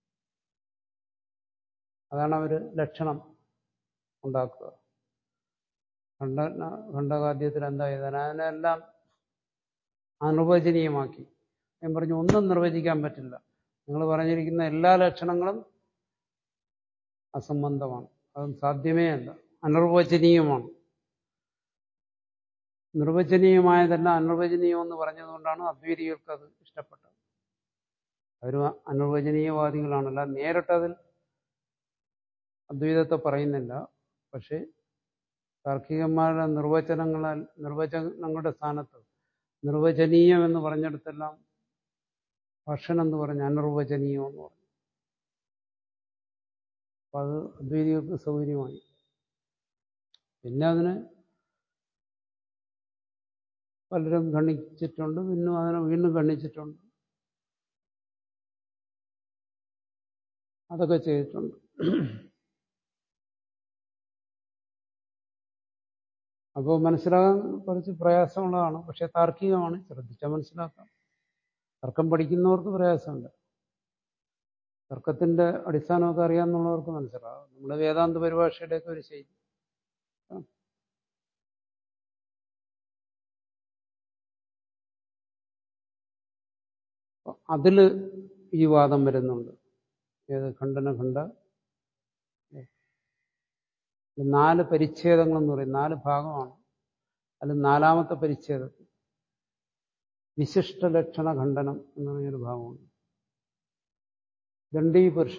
അതാണ് അവർ ലക്ഷണം ഉണ്ടാക്കുക ഖണ്ഡ ഖണ്ഡകാദ്യത്തിൽ എന്താ ചെയ്താൽ അതിനെല്ലാം അനിർവചനീയമാക്കി ഞാൻ പറഞ്ഞു ഒന്നും നിർവചിക്കാൻ പറ്റില്ല നിങ്ങൾ പറഞ്ഞിരിക്കുന്ന എല്ലാ ലക്ഷണങ്ങളും അസംബന്ധമാണ് അതും സാധ്യമേ അല്ല അനിർവചനീയമാണ് നിർവചനീയമായതെല്ലാം അനിർവചനീയം എന്ന് പറഞ്ഞതുകൊണ്ടാണ് അദ്വൈതികൾക്ക് അത് ഇഷ്ടപ്പെട്ടത് അവർ അനിർവചനീയവാദികളാണല്ല നേരിട്ടതിൽ അദ്വൈതത്തെ പറയുന്നില്ല പക്ഷേ താർക്കികന്മാരുടെ നിർവചനങ്ങളാൽ നിർവചനങ്ങളുടെ സ്ഥാനത്ത് നിർവചനീയം എന്ന് പറഞ്ഞിടത്തെല്ലാം ഭക്ഷണം എന്ന് പറഞ്ഞ അനിർവചനീയം എന്ന് പറഞ്ഞു അപ്പൊ അത് അദ്വൈതികൾക്ക് സൗകര്യമായി പിന്നെ അതിന് പലരും ഖണ്ഡിച്ചിട്ടുണ്ട് പിന്നെ അതിനെ വീണ്ടും ഖണ്ഡിച്ചിട്ടുണ്ട് അതൊക്കെ ചെയ്തിട്ടുണ്ട് അപ്പോൾ മനസ്സിലാകാൻ കുറച്ച് പ്രയാസമുള്ളതാണ് പക്ഷെ താർക്കികമാണ് ശ്രദ്ധിച്ചാൽ മനസ്സിലാക്കാം തർക്കം പഠിക്കുന്നവർക്ക് പ്രയാസമുണ്ട് തർക്കത്തിന്റെ അടിസ്ഥാനമൊക്കെ അറിയാമെന്നുള്ളവർക്ക് മനസ്സിലാവും നമ്മുടെ വേദാന്ത പരിഭാഷയുടെയൊക്കെ ഒരു ശൈലി അതിൽ ഈ വാദം വരുന്നുണ്ട് ഏത് ഖണ്ഡന ഖണ്ഡ നാല് പരിച്ഛേദങ്ങൾ എന്ന് പറയും നാല് ഭാഗമാണ് അതിൽ നാലാമത്തെ പരിച്ഛേദത്തിൽ വിശിഷ്ട ലക്ഷണ ഖണ്ഡനം എന്ന് പറഞ്ഞൊരു ഭാഗമുണ്ട് ദണ്ഡീ പുരുഷ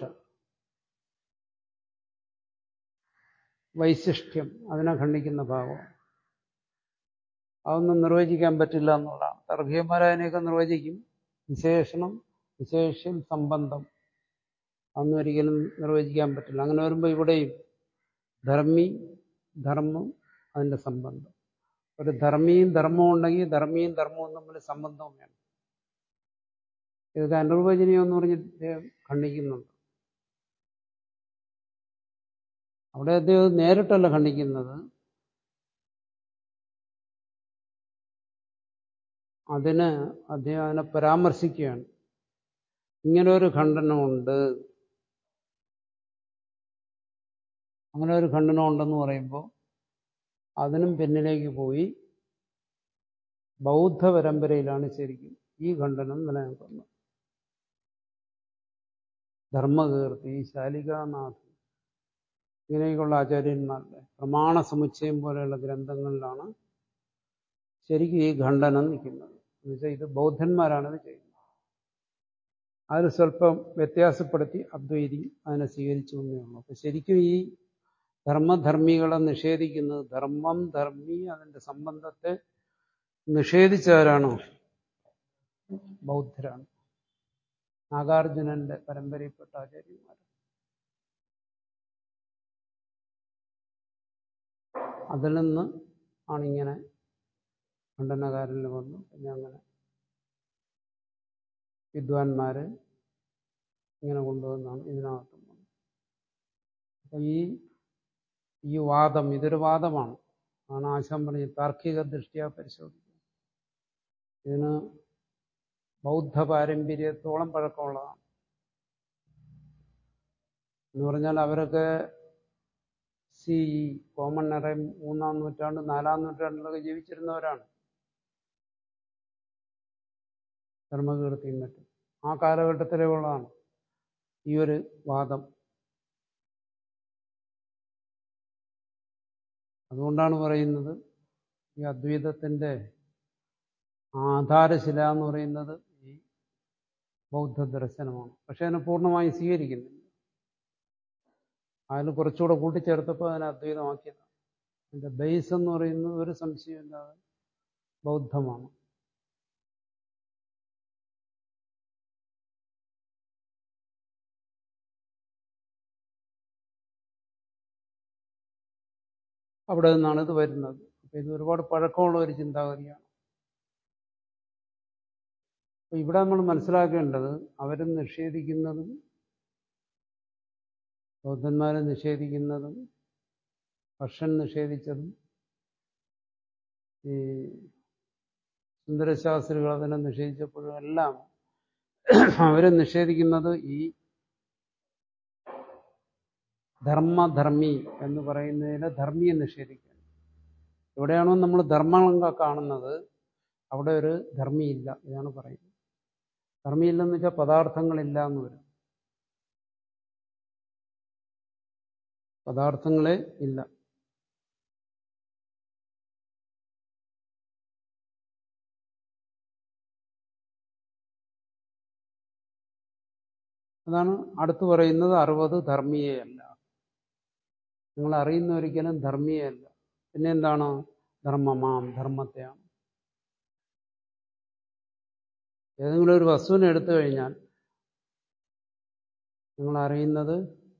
വൈശിഷ്ട്യം അതിനെ ഖണ്ഡിക്കുന്ന ഭാഗം അതൊന്നും നിർവചിക്കാൻ പറ്റില്ല എന്നുള്ളതാണ് തർഭീയന്മാരതിനെയൊക്കെ നിർവചിക്കും വിശേഷണം വിശേഷ്യം സംബന്ധം അതൊന്നും ഒരിക്കലും നിർവചിക്കാൻ പറ്റില്ല അങ്ങനെ വരുമ്പോൾ ഇവിടെയും ധർമ്മി ധർമ്മം അതിൻ്റെ സംബന്ധം ഒരു ധർമ്മിയും ധർമ്മവും ഉണ്ടെങ്കിൽ ധർമ്മിയും ധർമ്മവും തമ്മിൽ സംബന്ധവും വേണം ഇതൊക്കെ അനിർവചനീയം എന്ന് പറഞ്ഞ് അദ്ദേഹം ഖണ്ഡിക്കുന്നുണ്ട് അവിടെ അദ്ദേഹം നേരിട്ടല്ല ഖണ്ഡിക്കുന്നത് അതിന് അദ്ദേഹം അതിനെ പരാമർശിക്കുകയാണ് ഇങ്ങനെ ഒരു ഖണ്ഡനമുണ്ട് അങ്ങനെ ഒരു ഖണ്ഡനം ഉണ്ടെന്ന് പറയുമ്പോൾ അതിനും പിന്നിലേക്ക് പോയി ബൗദ്ധ പരമ്പരയിലാണ് ശരിക്കും ഈ ഖണ്ഡനം നിലനിൽക്കുന്നത് ധർമ്മകീർത്തി ശാലികാനാഥ് ഇങ്ങനെയൊക്കെയുള്ള ആചാര്യന്മാരുടെ പ്രമാണ സമുച്ചയം പോലെയുള്ള ഗ്രന്ഥങ്ങളിലാണ് ശരിക്കും ഈ ഖണ്ഡനം നിൽക്കുന്നത് എന്നുവെച്ചാൽ ഇത് ബൗദ്ധന്മാരാണ് ഇത് ചെയ്യുന്നത് അതിൽ സ്വല്പം വ്യത്യാസപ്പെടുത്തി അദ്വൈതി അതിനെ സ്വീകരിച്ചു എന്നേ ഉള്ളൂ അപ്പൊ ശരിക്കും ഈ ധർമ്മധർമ്മികളെ നിഷേധിക്കുന്നത് ധർമ്മം ധർമ്മി അതിന്റെ സംബന്ധത്തെ നിഷേധിച്ചവരാണോ ബൗദ്ധരാണ് നാഗാർജുനന്റെ പരമ്പരയിൽപ്പെട്ട ആചാര്യന്മാർ അതിൽ നിന്ന് ആണിങ്ങനെ ഖണ്ഡനകാരനിൽ വന്നു പിന്നെ അങ്ങനെ വിദ്വാൻമാര് ഇങ്ങനെ കൊണ്ടുവന്നാണ് ഇതിനകത്തും വന്നത് അപ്പൊ ഈ ഈ വാദം ഇതൊരു വാദമാണ് ആണ് ആശാൻ പറഞ്ഞ് താർക്കിക ദൃഷ്ടിയ പരിശോധിക്കുക ഇതിന് ബൗദ്ധ പാരമ്പര്യത്തോളം പഴക്കമുള്ളതാണ് എന്ന് പറഞ്ഞാൽ അവരൊക്കെ സി കോമൺ എറ മൂന്നാം നൂറ്റാണ്ട് നാലാം നൂറ്റാണ്ടിലൊക്കെ ജീവിച്ചിരുന്നവരാണ് ധർമ്മകീർത്തിയും മറ്റും ആ കാലഘട്ടത്തിലേ ഉള്ളതാണ് ഈ ഒരു വാദം അതുകൊണ്ടാണ് പറയുന്നത് ഈ അദ്വൈതത്തിൻ്റെ ആധാരശില എന്ന് പറയുന്നത് ഈ ബൗദ്ധ ദർശനമാണ് പക്ഷെ അതിനെ പൂർണ്ണമായി സ്വീകരിക്കുന്നില്ല അതിൽ കുറച്ചുകൂടെ കൂട്ടിച്ചേർത്തപ്പോൾ അതിനെ അദ്വൈതമാക്കിയതാണ് അതിൻ്റെ ബേസ് എന്ന് പറയുന്നത് ഒരു സംശയമില്ലാതെ ബൗദ്ധമാണ് അവിടെ നിന്നാണ് ഇത് വരുന്നത് അപ്പൊ ഇത് ഒരുപാട് പഴക്കമുള്ള ഒരു ചിന്താഗതിയാണ് അപ്പൊ ഇവിടെ നമ്മൾ മനസ്സിലാക്കേണ്ടത് അവരും നിഷേധിക്കുന്നതും ബൗദ്ധന്മാരെ നിഷേധിക്കുന്നതും ഹർഷൻ നിഷേധിച്ചതും ഈ സുന്ദരശാസ്ത്രികൾ അതിനെ നിഷേധിച്ചപ്പോഴും എല്ലാം അവരെ നിഷേധിക്കുന്നത് ഈ ധർമ്മധർമ്മി എന്ന് പറയുന്നതിലെ ധർമ്മിയെ നിഷേധിക്കുകയാണ് എവിടെയാണോ നമ്മൾ ധർമ്മങ്ങൾ കാണുന്നത് അവിടെ ഒരു ധർമ്മിയില്ല ഇതാണ് പറയുന്നത് ധർമ്മിയില്ലെന്ന് വെച്ചാൽ പദാർത്ഥങ്ങളില്ല എന്ന് വരും പദാർത്ഥങ്ങളെ ഇല്ല അതാണ് അടുത്ത് പറയുന്നത് അറുപത് ധർമ്മിയല്ല നിങ്ങൾ അറിയുന്ന ഒരിക്കലും ധർമ്മിയല്ല പിന്നെ എന്താണ് ധർമ്മമാം ധർമ്മത്തെയാണ് ഏതെങ്കിലും ഒരു വസ്തുവിനെ എടുത്തു കഴിഞ്ഞാൽ നിങ്ങൾ അറിയുന്നത്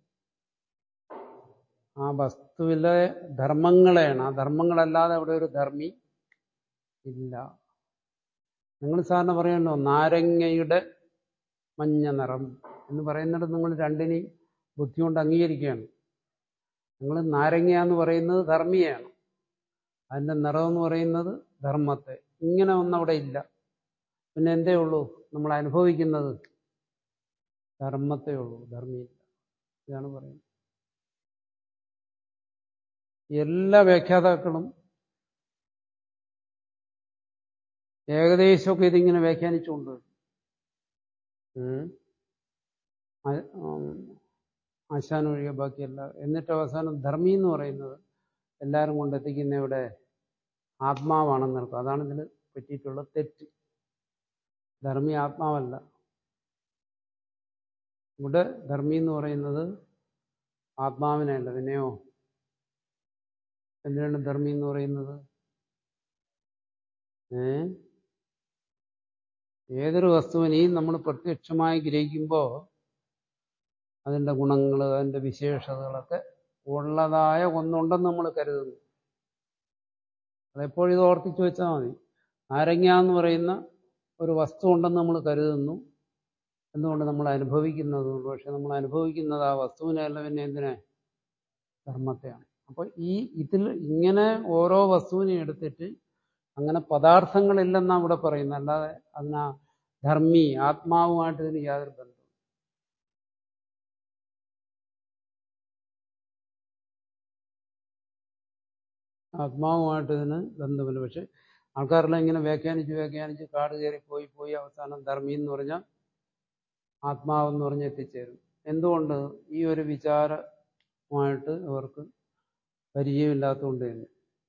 ആ വസ്തുവിലെ ധർമ്മങ്ങളെയാണ് ആ ധർമ്മങ്ങളല്ലാതെ അവിടെ ഒരു ധർമ്മി ഇല്ല നിങ്ങൾ സാറിന് പറയണോ നാരങ്ങയുടെ മഞ്ഞ നിറം എന്ന് പറയുന്നിടത്ത് നിങ്ങൾ രണ്ടിനെയും ബുദ്ധി കൊണ്ട് അംഗീകരിക്കുകയാണ് നിങ്ങൾ നാരങ്ങ എന്ന് പറയുന്നത് ധർമ്മിയാണ് അതിൻ്റെ നിറം എന്ന് പറയുന്നത് ധർമ്മത്തെ ഇങ്ങനെ ഒന്നും അവിടെ ഇല്ല പിന്നെ എന്തേ ഉള്ളൂ നമ്മൾ അനുഭവിക്കുന്നത് ധർമ്മത്തെ ഉള്ളൂ ധർമ്മിയില്ല ഇതാണ് പറയുന്നത് എല്ലാ വ്യാഖ്യാതാക്കളും ഏകദേശമൊക്കെ ഇതിങ്ങനെ വ്യാഖ്യാനിച്ചുകൊണ്ട് ആശാനൊഴികെ ബാക്കിയല്ല എന്നിട്ട് അവസാനം ധർമ്മി എന്ന് പറയുന്നത് എല്ലാവരും കൊണ്ടെത്തിക്കുന്ന ഇവിടെ ആത്മാവാണെന്ന് നിൽക്കും അതാണ് ഇതിൽ പറ്റിയിട്ടുള്ള തെറ്റ് ധർമ്മി ആത്മാവല്ല ഇവിടെ ധർമ്മി എന്ന് പറയുന്നത് ആത്മാവിനെയല്ല പിന്നെയോ എന്തിനാണ് ധർമ്മി എന്ന് പറയുന്നത് ഏ ഏതൊരു വസ്തുവിനെയും നമ്മൾ പ്രത്യക്ഷമായി ഗ്രഹിക്കുമ്പോൾ അതിൻ്റെ ഗുണങ്ങൾ അതിൻ്റെ വിശേഷതകളൊക്കെ ഉള്ളതായ ഒന്നുണ്ടെന്ന് നമ്മൾ കരുതുന്നു അതെപ്പോഴും ഇത് ഓർത്തിച്ചു വെച്ചാൽ മതി നാരങ്ങ എന്ന് പറയുന്ന ഒരു വസ്തു ഉണ്ടെന്ന് നമ്മൾ കരുതുന്നു എന്തുകൊണ്ട് നമ്മൾ അനുഭവിക്കുന്നതുകൊണ്ട് പക്ഷെ നമ്മൾ അനുഭവിക്കുന്നത് ആ വസ്തുവിനല്ല പിന്നെ എന്തിനെ ധർമ്മത്തെയാണ് അപ്പോൾ ഈ ഇതിൽ ഇങ്ങനെ ഓരോ വസ്തുവിനെയും എടുത്തിട്ട് അങ്ങനെ പദാർത്ഥങ്ങളില്ലെന്നാണ് ഇവിടെ പറയുന്നത് അല്ലാതെ അതിനാ ധർമ്മി ആത്മാവുമായിട്ട് ഇതിന് യാതൊരു ബന്ധവും ആത്മാവുമായിട്ട് ഇതിന് ബന്ധമില്ല പക്ഷെ ആൾക്കാരെല്ലാം ഇങ്ങനെ വ്യാഖ്യാനിച്ച് വ്യാഖ്യാനിച്ച് കാട് കയറി പോയി പോയി അവസാനം ധർമ്മി എന്ന് പറഞ്ഞാൽ ആത്മാവെന്ന് പറഞ്ഞ് എത്തിച്ചേരും എന്തുകൊണ്ട് ഈ ഒരു വിചാരമായിട്ട് അവർക്ക് പരിചയമില്ലാത്തതുകൊണ്ട് തന്നെ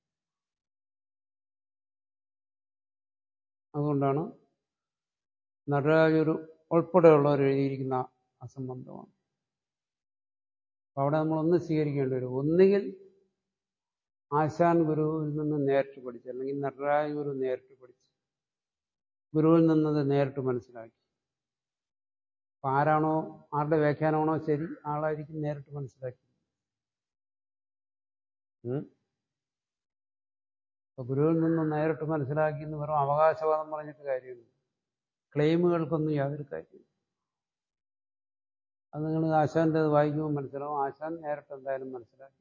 അതുകൊണ്ടാണ് നടരാജൊരു ഉൾപ്പെടെയുള്ളവർ എഴുതിയിരിക്കുന്ന അസംബന്ധമാണ് അപ്പം അവിടെ നമ്മൾ ഒന്ന് സ്വീകരിക്കേണ്ടി വരും ഒന്നുകിൽ ആശാൻ ഗുരുവിൽ നിന്ന് നേരിട്ട് പഠിച്ചു അല്ലെങ്കിൽ നടരാജ ഗുരു നേരിട്ട് പഠിച്ചു ഗുരുവിൽ നിന്നത് നേരിട്ട് മനസ്സിലാക്കി അപ്പം ആരാണോ ആരുടെ വ്യാഖ്യാനമാണോ ശരി ആളായിരിക്കും നേരിട്ട് മനസ്സിലാക്കി അപ്പോൾ ഗുരുവിൽ നിന്ന് നേരിട്ട് മനസ്സിലാക്കി എന്ന് വെറും അവകാശവാദം പറഞ്ഞിട്ട് കാര്യമില്ല ക്ലെയിമുകൾക്കൊന്നും യാതൊരു കാര്യമില്ല അത് നിങ്ങൾ ആശാന്റെ വായിക്കുമ്പോൾ മനസ്സിലാവും ആശാൻ നേരിട്ട് എന്തായാലും മനസ്സിലാക്കി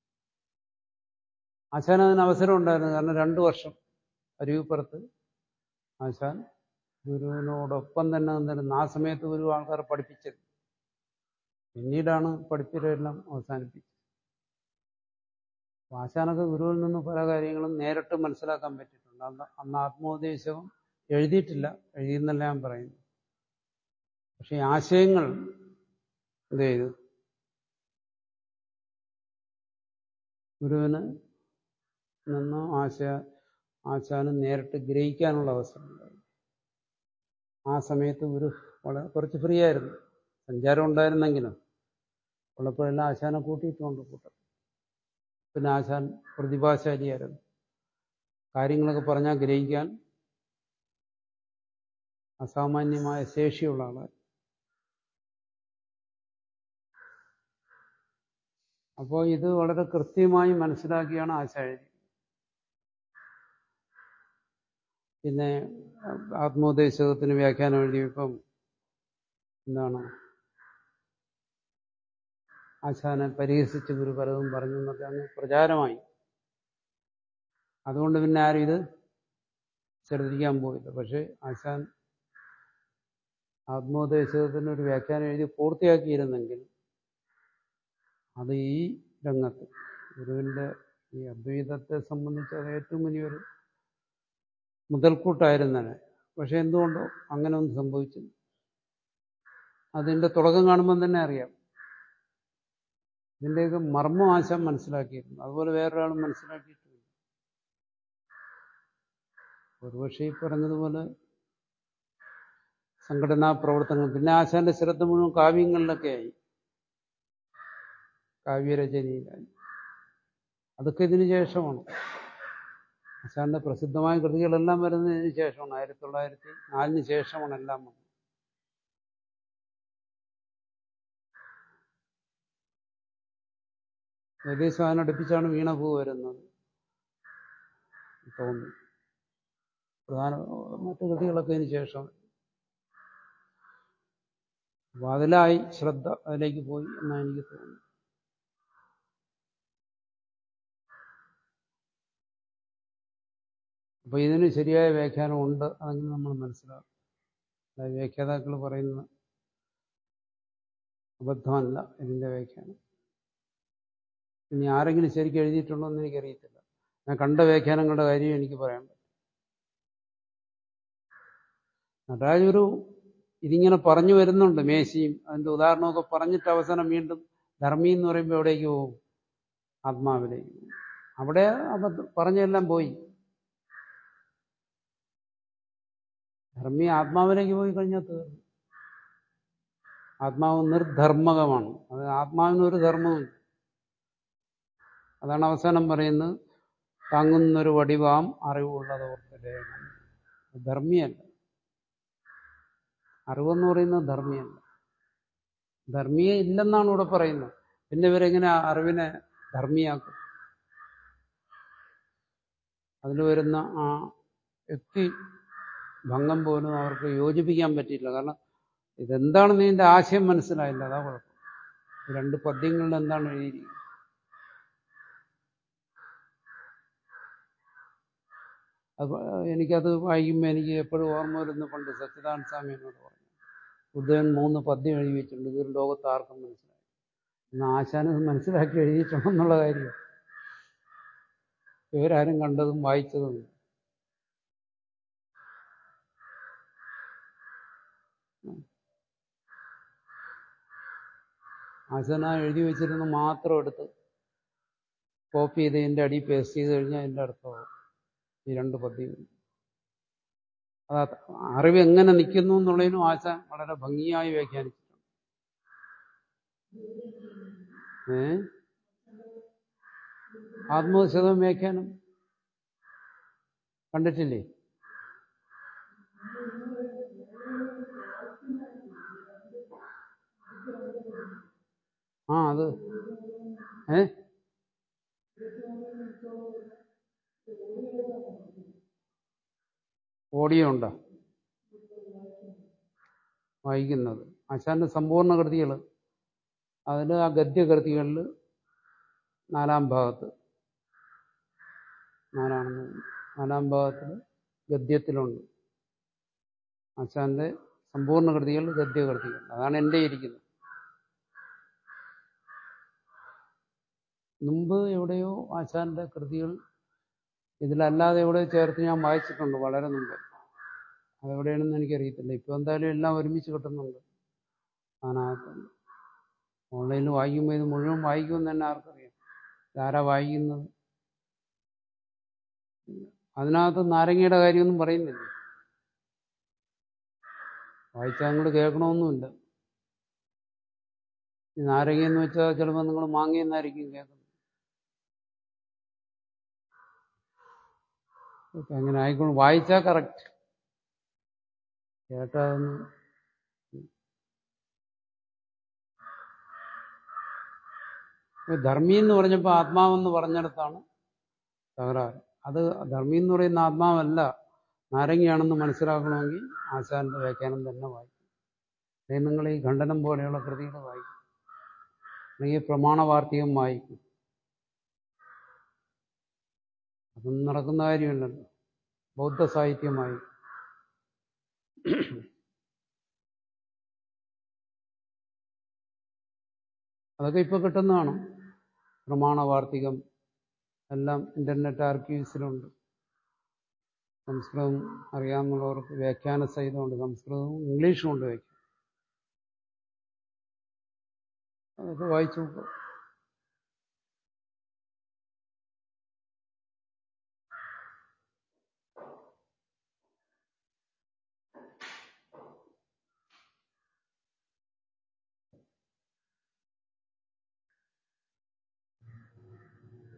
ആശാൻ അതിന് അവസരം ഉണ്ടായിരുന്നു കാരണം രണ്ടു വർഷം അരുവിപ്പുറത്ത് ആശാൻ ഗുരുവിനോടൊപ്പം തന്നെ നിന്നിരുന്നു ആ സമയത്ത് ഗുരു ആൾക്കാരെ പഠിപ്പിച്ചത് പിന്നീടാണ് പഠിപ്പിലെല്ലാം അവസാനിപ്പിച്ചത് ആശാനൊക്കെ ഗുരുവിൽ നിന്ന് പല കാര്യങ്ങളും നേരിട്ട് മനസ്സിലാക്കാൻ പറ്റിയിട്ടുണ്ട് അന്ന് അന്ന് ആത്മോപദേശവും എഴുതിയിട്ടില്ല എഴുതിയെന്നല്ല ഞാൻ പറയുന്നു പക്ഷെ ആശയങ്ങൾ എന്ത് ചെയ്തു ഗുരുവിന് നിന്ന് ആശയ ആശാന് നേരിട്ട് ഗ്രഹിക്കാനുള്ള അവസരം ഉണ്ടായി ആ സമയത്ത് ഗുരു വളരെ കുറച്ച് ഫ്രീ ആയിരുന്നു സഞ്ചാരം ഉണ്ടായിരുന്നെങ്കിലും ഉള്ളപ്പോഴെല്ലാം ആശാനെ കൂട്ടിയിട്ടുണ്ട് കൂട്ടം പിന്നെ ആശാൻ പ്രതിഭാശാലിയായിരുന്നു കാര്യങ്ങളൊക്കെ പറഞ്ഞാൽ ഗ്രഹിക്കാൻ അസാമാന്യമായ ശേഷിയുള്ള ആളാണ് അപ്പോൾ ഇത് വളരെ കൃത്യമായി മനസ്സിലാക്കിയാണ് ആശാൻ എഴുതിയത് പിന്നെ ആത്മോപദേശത്തിന് വ്യാഖ്യാനം എഴുതിയപ്പം എന്താണ് ആശാനെ പരിഹസിച്ച് ഗുരു പലതും പറഞ്ഞു എന്നൊക്കെ അങ്ങ് പ്രചാരമായി അതുകൊണ്ട് പിന്നെ ആരും ഇത് ശ്രദ്ധിക്കാൻ പോയില്ല പക്ഷെ ആശാൻ ആത്മോപദേശത്തിന് ഒരു വ്യാഖ്യാനം എഴുതി പൂർത്തിയാക്കിയിരുന്നെങ്കിൽ അത് ഈ രംഗത്ത് ഗുരുവിൻ്റെ ഈ അദ്വൈതത്തെ സംബന്ധിച്ച് അത് ഏറ്റവും വലിയൊരു മുതൽക്കൂട്ടായിരുന്നനെ പക്ഷെ എന്തുകൊണ്ടോ അങ്ങനെ ഒന്നും സംഭവിച്ചില്ല അതിൻ്റെ തുടക്കം കാണുമ്പം തന്നെ അറിയാം ഇതിൻ്റെയൊക്കെ മർമ്മം ആശം മനസ്സിലാക്കിയിരുന്നു അതുപോലെ വേറൊരാളും മനസ്സിലാക്കിയിട്ടില്ല ഒരുപക്ഷെ ഈ പറഞ്ഞതുപോലെ സംഘടനാ പ്രവർത്തനങ്ങൾ പിന്നെ ആശാന്റെ ശ്രദ്ധ മുഴുവൻ കാവ്യങ്ങളിലൊക്കെ ആയി കാവ്യരചനയിലായി അതൊക്കെ ഇതിനു ശേഷമാണ് ആശാന്റെ പ്രസിദ്ധമായ കൃതികളെല്ലാം വരുന്നതിന് ശേഷമാണ് ആയിരത്തി തൊള്ളായിരത്തി നാലിന് ശേഷമാണ് എല്ലാം വന്നത് ഏകദേശം അതിനടുപ്പിച്ചാണ് വീണപൂ വരുന്നത് തോന്നുന്നു പ്രധാന മറ്റു കൃതികളൊക്കെ അതിന് ശേഷം അപ്പൊ അതിലായി ശ്രദ്ധ അതിലേക്ക് പോയി എന്നാണ് എനിക്ക് തോന്നുന്നത് അപ്പൊ ഇതിന് ശരിയായ വ്യാഖ്യാനം ഉണ്ട് അതെങ്കിൽ നമ്മൾ മനസ്സിലാക്കും അതായത് വ്യാഖ്യാതാക്കൾ പറയുന്ന അബദ്ധമല്ല ഇതിന്റെ വ്യാഖ്യാനം ഇനി ആരെങ്കിലും ശരിക്കും എഴുതിയിട്ടുണ്ടോ എന്ന് എനിക്കറിയത്തില്ല ഞാൻ കണ്ട വ്യാഖ്യാനങ്ങളുടെ കാര്യം എനിക്ക് പറയാൻ പറ്റും നടരാജ് ഒരു ഇതിങ്ങനെ പറഞ്ഞു വരുന്നുണ്ട് മേശയും അതിന്റെ ഉദാഹരണമൊക്കെ പറഞ്ഞിട്ട് അവസാനം വീണ്ടും ധർമ്മി എന്ന് പറയുമ്പോൾ എവിടേക്ക് പോകും ആത്മാവിലേക്ക് പോകും അവിടെ അബദ്ധം പറഞ്ഞെല്ലാം പോയി ധർമ്മി ആത്മാവിലേക്ക് പോയി കഴിഞ്ഞാൽ തീർന്നു ആത്മാവ് നിർധർമ്മകമാണ് അത് ആത്മാവിനൊരു ധർമ്മമില്ല അതാണ് അവസാനം പറയുന്നത് താങ്ങുന്നൊരു വടിവാം അറിവുള്ളതോർത്തില്ലേ ധർമ്മിയല്ല അറിവെന്ന് പറയുന്നത് ധർമ്മിയല്ല ധർമ്മിയെ ഇല്ലെന്നാണ് ഇവിടെ പറയുന്നത് പിന്നെ ഇവരെങ്ങനെ അറിവിനെ ധർമ്മിയാക്കും അതിൽ വരുന്ന ആ യുക്തി ഭംഗം പോലും അവർക്ക് യോജിപ്പിക്കാൻ പറ്റിയില്ല കാരണം ഇതെന്താണെന്ന് ഇതിന്റെ ആശയം മനസ്സിലായില്ല അതാ കുഴപ്പം രണ്ട് പദ്യങ്ങളിൽ എന്താണ് എഴുതിയിരിക്കുന്നത് അത് എനിക്കത് വായിക്കുമ്പോൾ എനിക്ക് എപ്പോഴും ഓർമ്മ വരുന്ന പണ്ട് സച്ചിദാനന്ദ സ്വാമി എന്നോട് പറഞ്ഞു ബുദ്ധൻ മൂന്ന് പദ്യം എഴുതി വെച്ചിട്ടുണ്ട് ഇതൊരു ലോകത്ത് ആർക്കും മനസ്സിലായി എന്നാൽ ആശാനത് മനസ്സിലാക്കി എഴുതിയിട്ടുണ്ടെന്നുള്ള കാര്യം ഇവരാരും കണ്ടതും വായിച്ചതും ആശാന എഴുതി വെച്ചിരുന്ന മാത്രം എടുത്ത് കോപ്പി ചെയ്ത് ഇതിൻ്റെ അടി പേസ്റ്റ് ചെയ്ത് കഴിഞ്ഞാൽ അതിൻ്റെ അർത്ഥമാവും ഈ രണ്ട് പദ്യങ്ങൾ അത് അറിവ് എങ്ങനെ നിൽക്കുന്നു എന്നുള്ളതിനും ആശാൻ വളരെ ഭംഗിയായി വ്യാഖ്യാനിച്ചിട്ടുണ്ട് ഏ ആത്മശതം വ്യാഖ്യാനം കണ്ടിട്ടില്ലേ ആ അത് ഏ ഓഡിയോ ഉണ്ടോ വായിക്കുന്നത് ആശാന്റെ സമ്പൂർണ്ണ കൃതികൾ അതിൽ ആ ഗദ്യകൃതികളിൽ നാലാം ഭാഗത്ത് നാലാണെന്ന് നാലാം ഭാഗത്തിൽ ഗദ്യത്തിലുണ്ട് ആശാന്റെ സമ്പൂർണ്ണ കൃതികൾ ഗദ്യകൃതികൾ അതാണ് എൻ്റെ ഇരിക്കുന്നത് മുമ്പ് എവിടെയോ ആശാന്റെ കൃതികൾ ഇതിലല്ലാതെ എവിടെ ചേർത്ത് ഞാൻ വായിച്ചിട്ടുണ്ട് വളരെ മുമ്പ് അതെവിടെയാണെന്ന് എനിക്കറിയത്തില്ല ഇപ്പോൾ എന്തായാലും എല്ലാം ഒരുമിച്ച് കിട്ടുന്നുണ്ട് അതിനകത്തുണ്ട് ഓൺലൈനിൽ വായിക്കുമ്പോൾ ഇത് മുഴുവൻ വായിക്കുമെന്ന് തന്നെ ആർക്കറിയാം ഇതാരാ വായിക്കുന്നത് അതിനകത്ത് നാരങ്ങയുടെ കാര്യമൊന്നും പറയുന്നില്ല വായിച്ചാൽ അങ്ങോട്ട് കേൾക്കണമെന്നുമില്ല ഈ നാരങ്ങയെന്ന് വെച്ചാൽ ചിലപ്പോൾ നിങ്ങൾ മാങ്ങയെന്നായിരിക്കും കേൾക്കുന്നത് ഓക്കെ അങ്ങനെ ആയിക്കോളും വായിച്ചാൽ കറക്റ്റ് കേട്ടാന്ന് ധർമ്മി എന്ന് പറഞ്ഞപ്പോൾ ആത്മാവെന്ന് പറഞ്ഞിടത്താണ് തകരാറ് അത് ധർമ്മി എന്ന് പറയുന്ന ആത്മാവല്ല നാരങ്ങയാണെന്ന് മനസ്സിലാക്കണമെങ്കിൽ ആശാന്റെ വ്യാഖ്യാനം തന്നെ വായിക്കും അല്ലെങ്കിൽ നിങ്ങൾ ഈ ഖണ്ഡനം പോലെയുള്ള കൃതികൾ വായിക്കും അല്ലെങ്കിൽ പ്രമാണവാർത്തികം വായിക്കും അതൊന്നും നടക്കുന്ന കാര്യമല്ലല്ലോ ബൗദ്ധ സാഹിത്യമായി അതൊക്കെ ഇപ്പൊ കിട്ടുന്നതാണ് പ്രമാണവാർത്തികം എല്ലാം ഇന്റർനെറ്റ് ആർക്കീവ്സിലുണ്ട് സംസ്കൃതം അറിയാവുന്നവർക്ക് വ്യാഖ്യാന സഹിതമുണ്ട് സംസ്കൃതവും ഇംഗ്ലീഷും ഉണ്ട് വ്യാഖ്യാനം അതൊക്കെ വായിച്ചു നോക്കുക